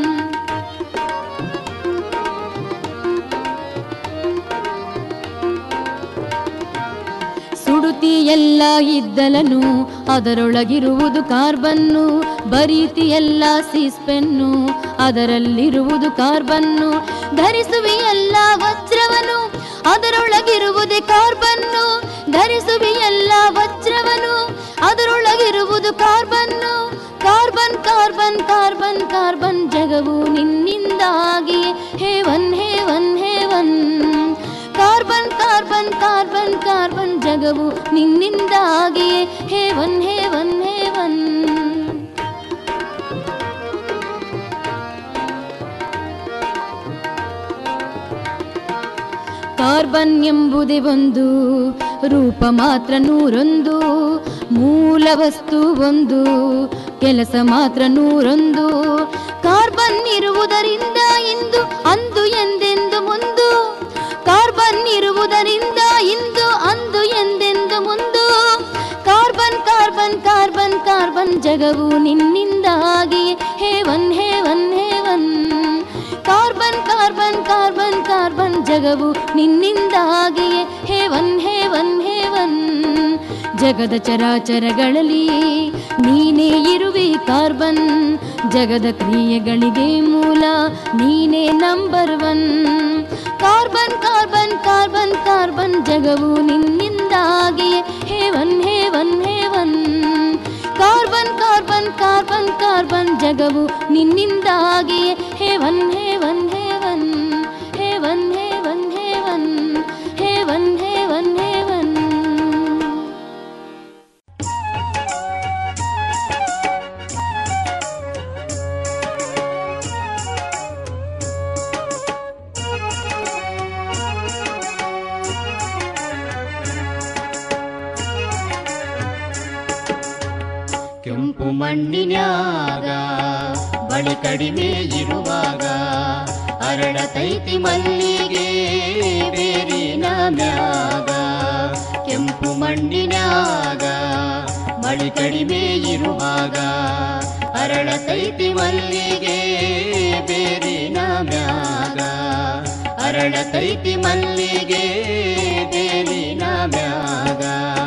Speaker 14: ಸುಡುತಿ ಎಲ್ಲ ಇದ್ದಲನು ಅದರೊಳಗಿರುವುದು ಕಾರ್ಬನ್ನು ಬರೀತಿ ಎಲ್ಲ ಸೀಸ್ಪೆನ್ನು ಅದರಲ್ಲಿರುವುದು ಕಾರ್ಬನ್ನು ಧರಿಸುವಿ ಎಲ್ಲ ವಜ್ರವನು ಅದರೊಳಗಿರುವುದೇ ಕಾರ್ಬನ್ನು ಧರಿಸುವಿ ಎಲ್ಲ ವಜ್ರವನು ಅದರೊಳಗಿರುವುದು ಕಾರ್ಬನ್ನು ಕಾರ್ಬನ್ ಕಾರ್ಬನ್ ಕಾರ್ಬನ್ ಕಾರ್ಬನ್ ಜಗವು ನಿನ್ನಿಂದಾಗಿ heaven heaven heaven carbon carbon carbon carbon ಜಗವು ನಿನ್ನಿಂದಾಗಿ ಹೇವನ್ ಹೇವನ್ ಹೇವನ್ ಕಾರ್ಬನ್ ಎಂಬುದೇ ಒಂದು ರೂಪ ಮಾತ್ರ ನೂರೊಂದು ಮೂಲ ವಸ್ತು ಒಂದು ಕೆಲಸ ಮಾತ್ರ ನೂರೊಂದು ಕಾರ್ಬನ್ ಇರುವುದರಿಂದ ಇಂದು ಅಂದು ಎಂದೆಂದು ಮುಂದು ಕಾರ್ಬನ್ ಇರುವುದರಿಂದ ಇಂದು ಅಂದು ಎಂದೆಂದು ಮುಂದು ಕಾರ್ಬನ್ ಕಾರ್ಬನ್ ಕಾರ್ಬನ್ ಕಾರ್ಬನ್ ಜಗವು ನಿನ್ನಿಂದಾಗಿ heaven heaven heaven carbon carbon carbon carbon ಜಗವು ನಿನ್ನಿಂದಾಗಿ ಹೇವನ್ ಹೇವನ್ ಹೇವನ್ ಜಗದ ಚರಾಚರಗಳಲ್ಲಿ ನೀನೇ ಇರುವೆ ಕಾರ್ಬನ್ ಜಗದ ಕ್ರಿಯೆಗಳಿಗೆ ಮೂಲ ನೀನೇ number one carbon carbon carbon carbon ಜಗವು ನಿನ್ನಿಂದಾಗಿಯೇ heaven heaven heaven carbon carbon carbon carbon ಜಗವು ನಿನ್ನಿಂದಾಗಿಯೇ heaven heaven heaven heaven heaven heaven heaven heaven heaven
Speaker 11: ಕೆಂಪು ಮಣ್ಣಿನ್ಯಾಗ ಬಳಿ ಕಡಿಮೆ ಇರುವಾಗ ಅರಳತೈತಿ ಮಲ್ಲಿಗೆ ಬೇರಿನ ಮ್ಯಾಗ ಕೆಂಪು ಮಣ್ಣಿನ್ಯಾಗ ಮಳಿ ಕಡಿಮೆ ಇರುವಾಗ ಅರಳತೈತಿ ಮಲ್ಲಿಗೆ ಬೇರಿನ ಮ್ಯಾಗ ಅರಳತೈತಿ ಮಲ್ಲಿಗೆ ಬೇರಿನ ಮ್ಯಾಗ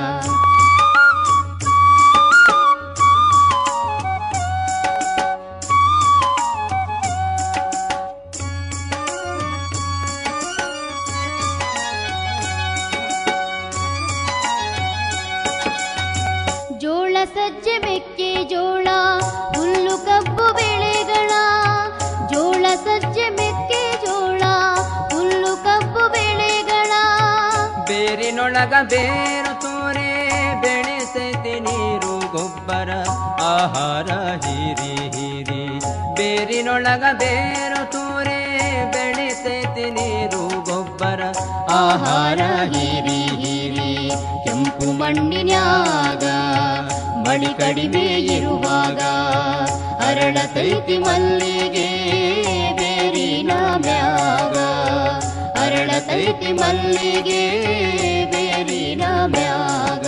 Speaker 13: ಜೋಳ ಸಜ್ಜೆ ಮೆಕ್ಕೆ ಜೋಳ ಹುಲ್ಲು ಕಬ್ಬು ಬೆಳೆಗಳ ಜೋಳ ಸಜ್ಜೆ ಮೆಕ್ಕೆ ಜೋಳ ಹುಲ್ಲು ಕಬ್ಬು ಬೆಳೆಗಳ
Speaker 12: ಬೇರಿನೊಳಗ ಬೇರು ತೋರೆ ಬೆಳೆಸೈತಿ ನೀರು ಗೊಬ್ಬರ ಆಹಾರ ಹೀರಿ ಹೀರಿ ಬೇರಿನೊಳಗ ಬೇರು ತೋರೆ ಬೆಳೆಸೈತಿ ನೀರು ಗೊಬ್ಬರ
Speaker 11: ಆಹಾರ ಹೀರಿ ಹೀರಿ ಕೆಂಪು ಮಣ್ಣಿನ್ಯಾಗ ಮಳಿ ಕಡಿಮೆ ಇರುವಾಗ ಅರಳತೈತಿ ಮಲ್ಲಿಗೆ ಬೇರಿನ ಮ್ಯಾಗ ಅರಳತೈತಿ ಮಲ್ಲಿಗೆ ಬೇರಿನ ಮ್ಯಾಗ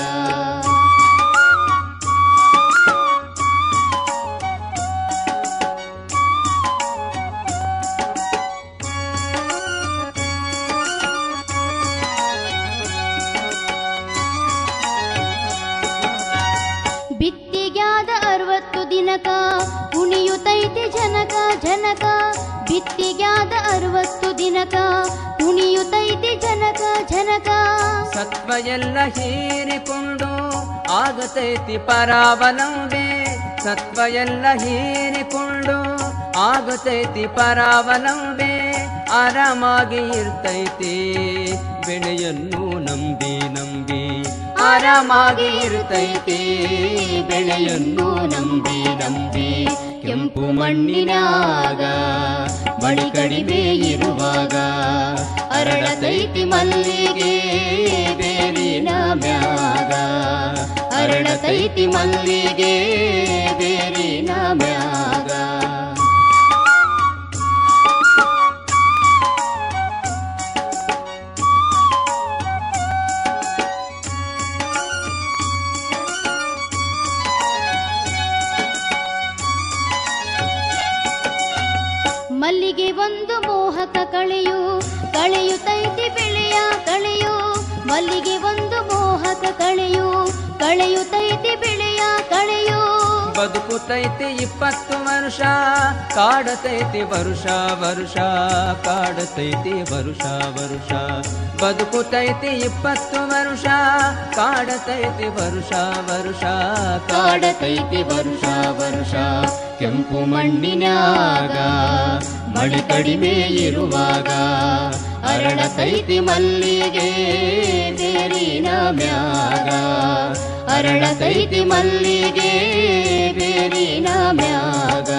Speaker 13: ಬಿತ್ತಿಗ್ಯಾದ ಅರವತ್ತು ದಿನಕ ಕುಣಿಯುತ್ತೈತಿ ಜನಕ ಜನಕ ಬಿತ್ತಿಗ್ಯಾದ ಅರವತ್ತು ದಿನಕ ಕುಣಿಯುತ್ತೈತಿ ಜನಕ ಜನಕ
Speaker 12: ಸತ್ವ ಎಲ್ಲ ಹೀರಿಕೊಂಡು ಆಗತೈತಿ ಪರಾವಲಂಬೆ ಸತ್ವ ಎಲ್ಲ ಹೀರಿಕೊಂಡು ಆಗತೈತಿ ಪರಾವಲಂಬೆ ಆರಾಮಾಗಿ ಇರ್ತೈತಿ ಬೆಳೆಯನ್ನು ನಂಬಿ ನಂಬಿ
Speaker 11: ಆರಾಮಾಗಿ ಇರ್ತೈತಿ ಬೆಳೆಯನ್ನು ನಂಬಿ ನಂಬಿ ಕೆಂಪು ಮಣ್ಣಿನಾಗ ಮಳಿ ಕಡಿಮೆ ಇರುವಾಗ ಅರಳತೈತಿ ಮಲ್ಲಿಗೆ ಬೇರಿನ ಮ್ಯಾಗ ಅರಳತೈತಿ ಮಲ್ಲಿಗೆ ಬೇರಿನ ಮ್ಯಾಗ
Speaker 13: ಮಲ್ಲಿಗೆ ಒಂದು ಮೋಹಕ ಕಳೆಯು ಕಳೆಯುತ್ತೈತಿ ಬೆಳೆಯ ಕಳೆಯು ಮಲ್ಲಿಗೆ ಒಂದು ಮೋಹಕ ಕಳೆಯು ಕಳೆಯುತ್ತೈತಿ ಬೆಳೆಯ ಕಳೆಯು
Speaker 12: ಬದುಕುತೈತಿ ಇಪ್ಪತ್ತು ವರ್ಷ ಕಾಡತೈತಿ ವರುಷ ವರುಷ ಕಾಡತೈತಿ ವರುಷ ವರುಷ ಬದುಕುತೈತಿ ಇಪ್ಪತ್ತು ವರ್ಷ ಕಾಡತೈತಿ ವರುಷ ವರುಷ
Speaker 11: ಕಾಡತೈತಿ ವರುಷ ವರುಷ ಕೆಂಪು ಮಣ್ಣಿನ್ಯಾಗ ಮಳಿ ಕಡಿಮೆ ಇರುವಾಗ ಅರಳತೈತಿ ಮಲ್ಲಿಗೆ ಬೇರಿನ ಮ್ಯಾಗ ಅರಳತೈತಿ ಮಲ್ಲಿಗೆ ಬೇರಿನ ಮ್ಯಾಗ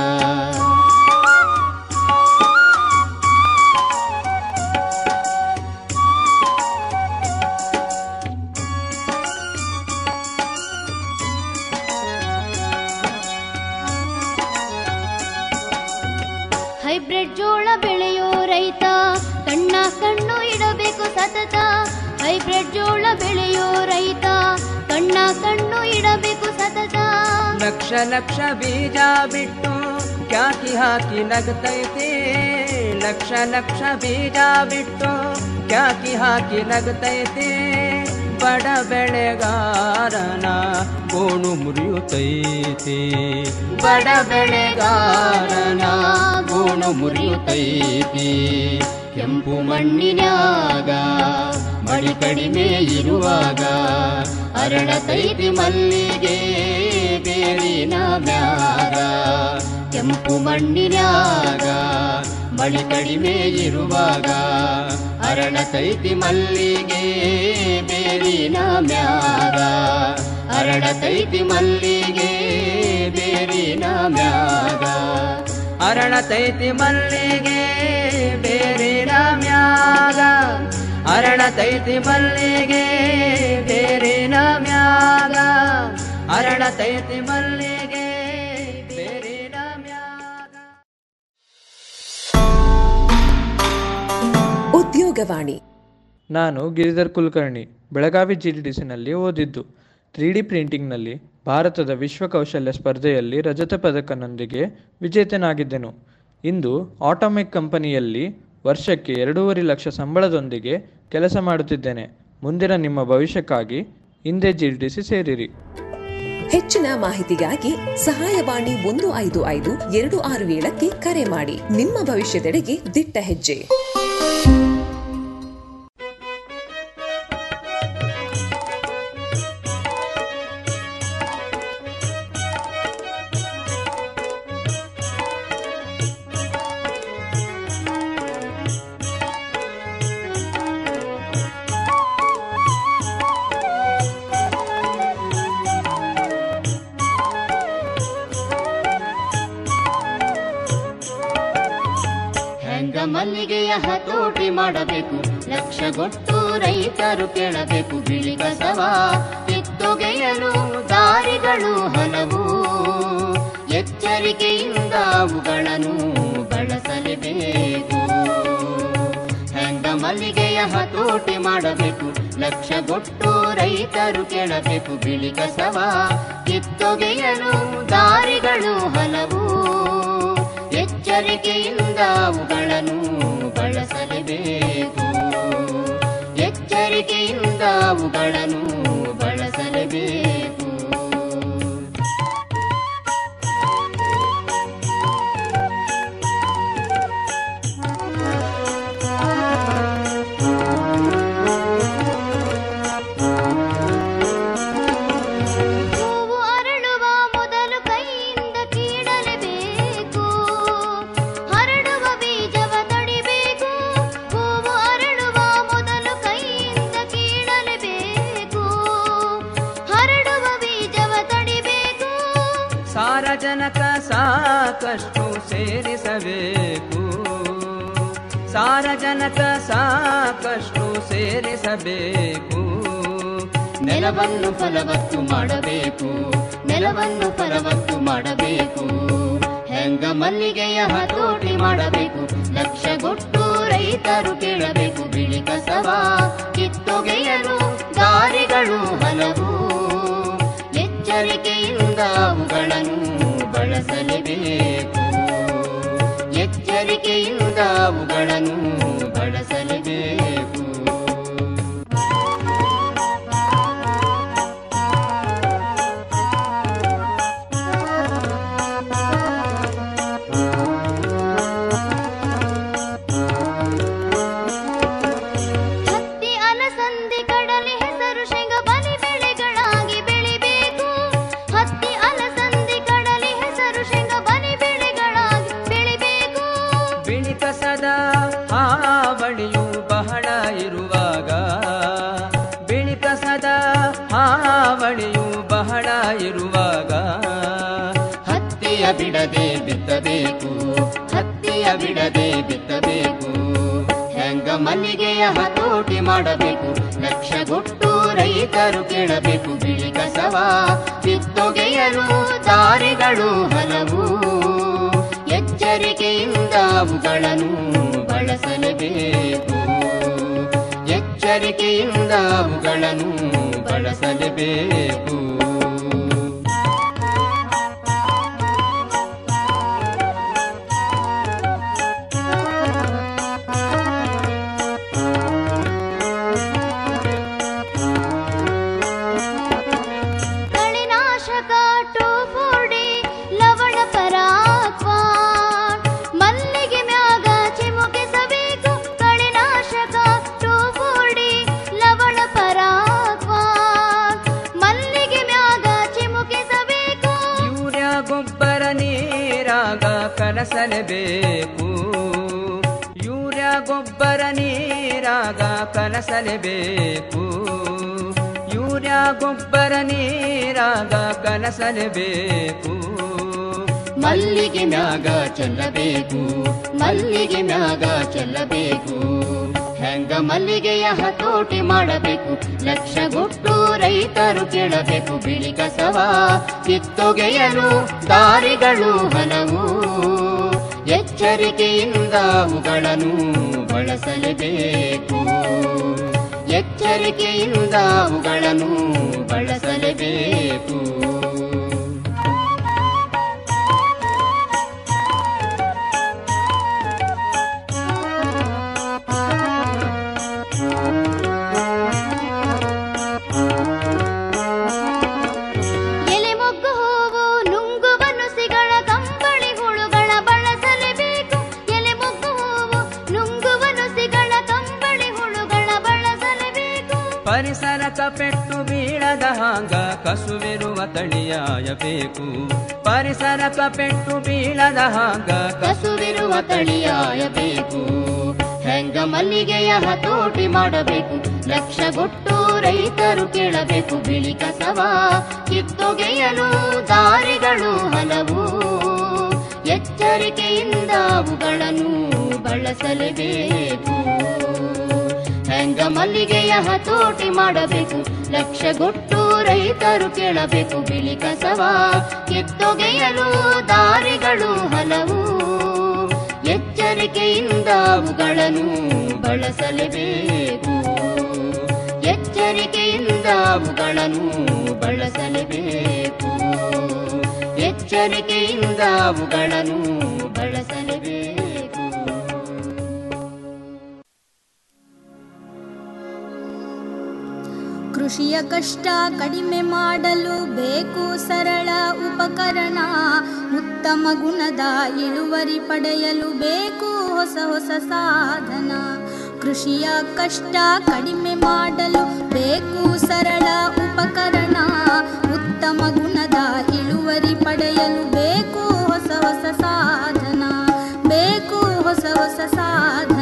Speaker 13: ಹೈಬ್ರಿಡ್ ಜೋಳ ಬೆಳೆಯೋ ರೈತ ಕಣ್ಣ ಕಣ್ಣು ಇಡಬೇಕು ಸತತ ಹೈಬ್ರಿಡ್ ಜೋಳ ಬೆಳೆಯೋ ರೈತ ಕಣ್ಣ ಕಣ್ಣು ಇಡಬೇಕು ಸತತ
Speaker 12: ಲಕ್ಷ ಲಕ್ಷ ಬೀಜ ಬಿಟ್ಟು ಕ್ಯಾಕಿ ಹಾಕಿ ನಗತೈತಿ ಲಕ್ಷ ಲಕ್ಷ ಬೀಜ ಬಿಟ್ಟು ಕ್ಯಾಕಿ ಹಾಕಿ ನಗತೈತಿ ಬಡ ಬೆಳೆಗಾರರಿಗೆ ಬೆಳೆಗಾರನ ಗೋಣು ಮುರಿಯುತ್ತೈತಿ ಬಡ ಬೆಳೆಗಾರನ ಗೋಣು ಮುರಿಯುತ್ತೈತಿ ಕೆಂಪು ಮಣ್ಣಿನ್ಯಾಗ ಮಳಿ ಕಡಿಮೆ ಇರುವಾಗ ಅರಳತೈತಿ ಮಲ್ಲಿಗೆ ಬೇರಿನ ಮ್ಯಾಗ ಕೆಂಪು ಮಣ್ಣಿನ್ಯಾಗ ಮಳಿ ಕಡಿಮೆ ಇರುವಾಗ ಅರಳತೈತಿ ಮಲ್ಲಿಗೆ ಬೇರಿನ ಮ್ಯಾಗ ಅರಳತೈತಿ ಮಲ್ಲಿಗೆ ಬೇರಿನ ಮ್ಯಾಗ ಅರಳತೈತಿ ಮಲ್ಲಿಗೆ ಬೇರಿನ ಮ್ಯಾಗ ಅರಳತೈತಿ ಮಲ್ಲಿಗೆ ಬೇರಿನ ಮ್ಯಾಗ ಅರಳತೈತಿ ಮಲ್ಲಿಗೆ ಬೇರಿನ ಮ್ಯಾಗ
Speaker 15: ಉದ್ಯೋಗವಾಣಿ
Speaker 16: ನಾನು ಗಿರಿಧರ್ ಕುಲಕರ್ಣಿ ಬೆಳಗಾವಿ ಜಿ ಡಿ ಸಿನಲ್ಲಿ ಓದಿದ್ದು ತ್ರೀ ಡಿ ಪ್ರಿಂಟಿಂಗ್ನಲ್ಲಿ ಭಾರತದ ವಿಶ್ವ ಕೌಶಲ್ಯ ಸ್ಪರ್ಧೆಯಲ್ಲಿ ರಜತ ಪದಕನೊಂದಿಗೆ ವಿಜೇತನಾಗಿದ್ದೆನು ಇಂದು ಆಟೋಮೆಕ್ ಕಂಪನಿಯಲ್ಲಿ ವರ್ಷಕ್ಕೆ ಎರಡೂವರೆ ಲಕ್ಷ ಸಂಬಳದೊಂದಿಗೆ ಕೆಲಸ ಮಾಡುತ್ತಿದ್ದೇನೆ ಮುಂದಿನ ನಿಮ್ಮ ಭವಿಷ್ಯಕ್ಕಾಗಿ ಹಿಂದೆ ಜಿ ಡಿ ಸಿ ಸೇರಿರಿ
Speaker 15: ಹೆಚ್ಚಿನ ಮಾಹಿತಿಗಾಗಿ ಸಹಾಯವಾಣಿ ಒಂದು ಐದು ಐದು ಎರಡು ಆರು ಏಳಕ್ಕೆ ಕರೆ ಮಾಡಿ ನಿಮ್ಮ ಭವಿಷ್ಯದೆಡೆಗೆ ದಿಟ್ಟ ಹೆಜ್ಜೆ
Speaker 11: ಹೆಂಗ ಮಲ್ಲಿಗೆಯ ಹತೋಟಿ ಮಾಡಬೇಕು ಲಕ್ಷಗೊಟ್ಟು ರೈತರು ಕೇಳಬೇಕು ಬಿಳಿ ಕಸವ ಕಿತ್ತೊಗೆಯಲು ದಾರಿಗಳು ಹಲವು ಎಚ್ಚರಿಕೆಯಿಂದ ಅವುಗಳನ್ನು ಬಳಸಲೇಬೇಕು ಹೆಂಗ ಮಲ್ಲಿಗೆಯ ಹತೋಟಿ ಮಾಡಬೇಕು ಲಕ್ಷಗೊಟ್ಟು ರೈತರು ಕೇಳಬೇಕು ಬಿಳಿ ಕಸವ ಕಿತ್ತೊಗೆಯಲು ದಾರಿಗಳು ಹಲವು ಎಚ್ಚರಿಕೆಯಿಂದ ಅವುಗಳನ್ನು ಬಳಸಲೇಬೇಕು ಎಚ್ಚರಿಕೆಯಿಂದ ಅವುಗಳನ್ನು ಬಳಸಲೇಬೇಕು
Speaker 13: ಹೂವು ಅರಳುವ ಮೊದಲು ಕೈಯಿಂದ ಕೀಳಲೇಬೇಕು ಹರಡುವ ಬೀಜವ ತಡಿಬೇಕು ಹೂವು ಅರಳುವ ಮೊದಲು ಕೈಯಿಂದ ಕೀಳಲೇಬೇಕು ಹರಡುವ ಬೀಜವ ತಡಿಬೇಕು
Speaker 12: ಸಾರಜನಕ ಸಾಕಷ್ಟು ಸೇರಿಸಬೇಕು ಸಾರಜನಕ ಸಾಕಷ್ಟು ಸೇರಿಸಬೇಕು
Speaker 11: ನೆಲವನ್ನು ಫಲವತ್ತು ಮಾಡಬೇಕು ನೆಲವನ್ನು ಫಲವತ್ತು ಮಾಡಬೇಕು ಹೆಂಗ ಮಲ್ಲಿಗೆಯ ಹತೋಟಿ ಮಾಡಬೇಕು ಲಕ್ಷಗೊಟ್ಟು ರೈತರು ಕೇಳಬೇಕು ಬಿಳಿ ಕಸವ ಕಿತ್ತೊಗೆಯಲು ದಾರಿಗಳು ಹಲವು ಎಚ್ಚರಿಕೆಯಿಂದ ಅವುಗಳನ್ನು ಬಳಸಲೇಬೇಕು ಎಚ್ಚರಿಕೆಯಿಂದ ಅವುಗಳನ್ನು ಬಳಸಲೇಬೇಕು
Speaker 13: ಹತ್ತಿ ಅಲಸಂದಿ ಕಡಲೆ ಹೆಸರು ಶೇಂಗ ಬಲಿ ಬೆಳೆಗಳಾಗಿ ಬೆಳಿಬೇಕು ಹತ್ತಿ ಅಲಸಂದಿ ಕಡಲೆ ಹೆಸರು ಶೇಂಗ ಬಲಿ ಬೆಳೆಗಳಾಗಿ ಬೆಳಿಬೇಕು
Speaker 12: ಬಿಳಿ ಕಸದ ಹಾವಳಿಯು ಬಹಳ ಇರುವಾಗ ಬಿಳಿ ಕಸದ ಹಾವಳಿಯು ಬಹಳ ಇರುವಾಗ
Speaker 11: ಹತ್ತಿಯ ಬಿಡದೆ ಬಿತ್ತಬೇಕು ಹತ್ತಿಯ ಬಿಡದೆ ಬಿತ್ತಬೇಕು ಹೆಂಗ ಮಲ್ಲಿಗೆಯ ಹತೋಟಿ ಮಾಡಬೇಕು ಲಕ್ಷಗೊಟ್ಟು ರೈತರು ಕೇಳಬೇಕು ಬಿಳಿ ಕಸವ ಕಿತ್ತೊಗೆಯಲು ದಾರಿಗಳು ಹಲವು ಎಚ್ಚರಿಕೆಯಿಂದ ಅವುಗಳನ್ನು ಬಳಸಲೇಬೇಕು ಎಚ್ಚರಿಕೆಯಿಂದ ಅವುಗಳನ್ನು ಬಳಸಲೇಬೇಕು
Speaker 12: ಕನಸಲೇಬೇಕು ಯೂರಿಯಾ ಗೊಬ್ಬರ ನೀರಾಗ ಕನಸಲೇಬೇಕು ಯೂರಿಯಾ ಗೊಬ್ಬರ ನೀರಾಗ ಕನಸಲೇಬೇಕು
Speaker 11: ಮಲ್ಲಿಗೆ ಮ್ಯಾಗ ಚೆಲ್ಲಬೇಕು ಮಲ್ಲಿಗೆ ಮ್ಯಾಗ ಚೆಲ್ಲಬೇಕು ಹೆಂಗ ಮಲ್ಲಿಗೆಯ ಹತೋಟಿ ಮಾಡಬೇಕು ಲಕ್ಷಗೊಟ್ಟು ರೈತರು ಕೇಳಬೇಕು ಬಿಳಿ ಕಸವ ಕಿತ್ತೊಗೆಯಲು ದಾರಿಗಳು ಹಲವು ಎಚ್ಚರಿಕೆಯಿಂದ ಅವುಗಳನ್ನು ಬಳಸಲೇಬೇಕು ಎಚ್ಚರಿಕೆಯಿಂದ ಅವುಗಳನ್ನು ಬಳಸಲೇಬೇಕು
Speaker 13: ಎಲೆ ಮೊಗ್ಗು ಹೂವು ನುಂಗುವ ನುಸಿಗಳ ಕಂಬಳಿ ಹುಳುಗಳ ಬಳಸಲೇಬೇಕು ಎಲೆ ಮೊಗ್ಗು ಹೂವು ನುಂಗುವ ನುಸಿಗಳ ಕಂಬಳಿ ಹುಳುಗಳ ಬಳಸಲೇಬೇಕು
Speaker 12: ಪರಿಸರಕ ಪೆಟ್ಟು ಬೀಳದ ಹಾಂಗ ಕಸುವಿರುವ ತಳಿಯಾಯಬೇಕು ಪರಿಸರಕ ಪೆಟ್ಟು ಬೀಳದ ಹಾಂಗ
Speaker 11: ಕಸುವಿರುವ ತಳಿಯಾಯಬೇಕು ಹೆಂಗ ಮಲ್ಲಿಗೆಯ ಹತೋಟಿ ಮಾಡಬೇಕು ಲಕ್ಷಗೊಟ್ಟು ರೈತರು ಕೇಳಬೇಕು ಬಿಳಿ ಕಸವ ಕಿತ್ತೊಗೆಯಲು ದಾರಿಗಳು ಹಲವು ಎಚ್ಚರಿಕೆಯಿಂದ ಅವುಗಳನ್ನು ಬಳಸಲೇಬೇಕು ಹೆಂಗ ಮಲ್ಲಿಗೆಯ ಹತೋಟಿ ಮಾಡಬೇಕು ಲಕ್ಷಗೊಟ್ಟು ರೈತರು ಕೇಳಬೇಕು ಬಿಳಿ ಕಸವ ಕಿತ್ತೊಗೆಯಲು ದಾರಿಗಳು ಹಲವು ಎಚ್ಚರಿಕೆಯಿಂದ ಅವುಗಳನ್ನು ಬಳಸಲೇಬೇಕು ಎಚ್ಚರಿಕೆಯಿಂದ ಅವುಗಳನ್ನು ಬಳಸಲೇಬೇಕು ಎಚ್ಚರಿಕೆಯಿಂದ ಅವುಗಳನ್ನು ಬಳಸಲೇಬೇಕು
Speaker 17: ಕೃಷಿಯ ಕಷ್ಟ ಕಡಿಮೆ ಮಾಡಲು ಬೇಕು ಸರಳ ಉಪಕರಣ ಉತ್ತಮ ಗುಣದ ಇಳುವರಿ ಪಡೆಯಲು ಬೇಕು ಹೊಸ ಹೊಸ ಸಾಧನ ಕೃಷಿಯ ಕಷ್ಟ ಕಡಿಮೆ ಮಾಡಲು ಬೇಕು ಸರಳ ಉಪಕರಣ ಉತ್ತಮ ಗುಣದ ಇಳುವರಿ ಪಡೆಯಲು ಬೇಕು ಹೊಸ ಹೊಸ ಸಾಧನ ಬೇಕು ಹೊಸ ಹೊಸ ಸಾಧನ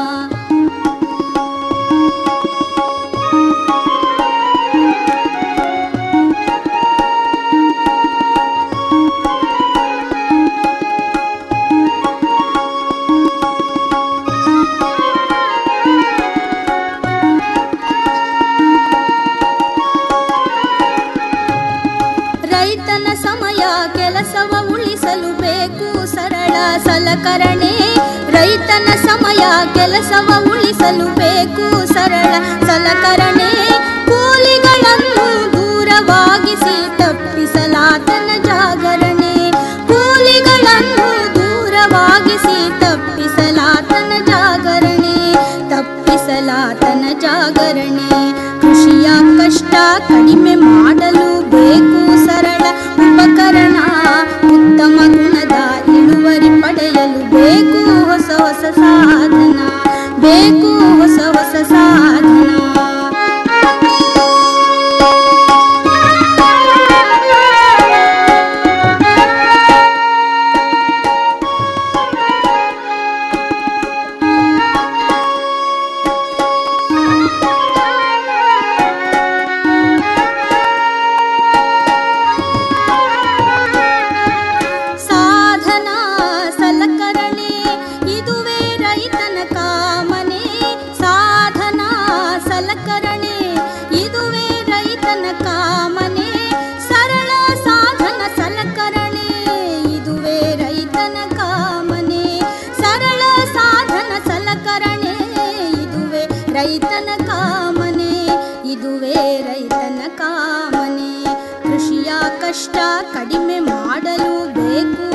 Speaker 17: ರೈತನ ಸಮಯ ಕೆಲಸವ ಉಳಿಸಲು ಬೇಕು ಸರಳ ಸಲಕರಣೆ ರೈತನ ಸಮಯ ಕೆಲಸವ ಉಳಿಸಲು ಬೇಕು ಸರಳ ಸಲಕರಣೆ ಕೂಲಿಗಳನ್ನು ದೂರವಾಗಿಸಿ ತಪ್ಪಿಸಲಾತನ ಜಾಗರಣೆ ಕೂಲಿಗಳನ್ನು ದೂರವಾಗಿಸಿ ತಪ್ಪಿಸಲಾತನ ಜಾಗರಣೆ ತಪ್ಪಿಸಲಾತನ ಜಾಗರಣೆ ಕೃಷಿಯ ಕಷ್ಟ ಕಡಿಮೆ ಮಾಡಲು ಬೇಕು ಸರಳ ಉಪಕರಣ ಉತ್ತಮ ಗುಣದ ಇಳುವರಿ ಪಡೆಯಲು ಬೇಕು ಹೊಸ ಹೊಸ ಸಾಧನ ಬೇಕು ಹೊಸ ಹೊಸ ಸಾಧನ ಸಾಧನ ಸಲಕರಣೆ ಇದುವೇ ರೈತನ ಕಾಮನೆ ಸಾಧನ ಸಲಕರಣೆ ಇದುವೇ ರೈತನ ಕಾಮನೆ ಸರಳ ಸಾಧನ ಸಲಕರಣೆ ಇದುವೇ ರೈತನ ಕಾಮನೆ ಸರಳ ಸಾಧನ ಸಲಕರಣೆ ಇದುವೇ ರೈತನ ಕಾಮನೆ ಇದುವೇ ರೈತನ ಕಾಮನೆ ಕೃಷಿಯ ಕಷ್ಟ ಕಡಿಮೆ ಮಾಡಲು ಬೇಕು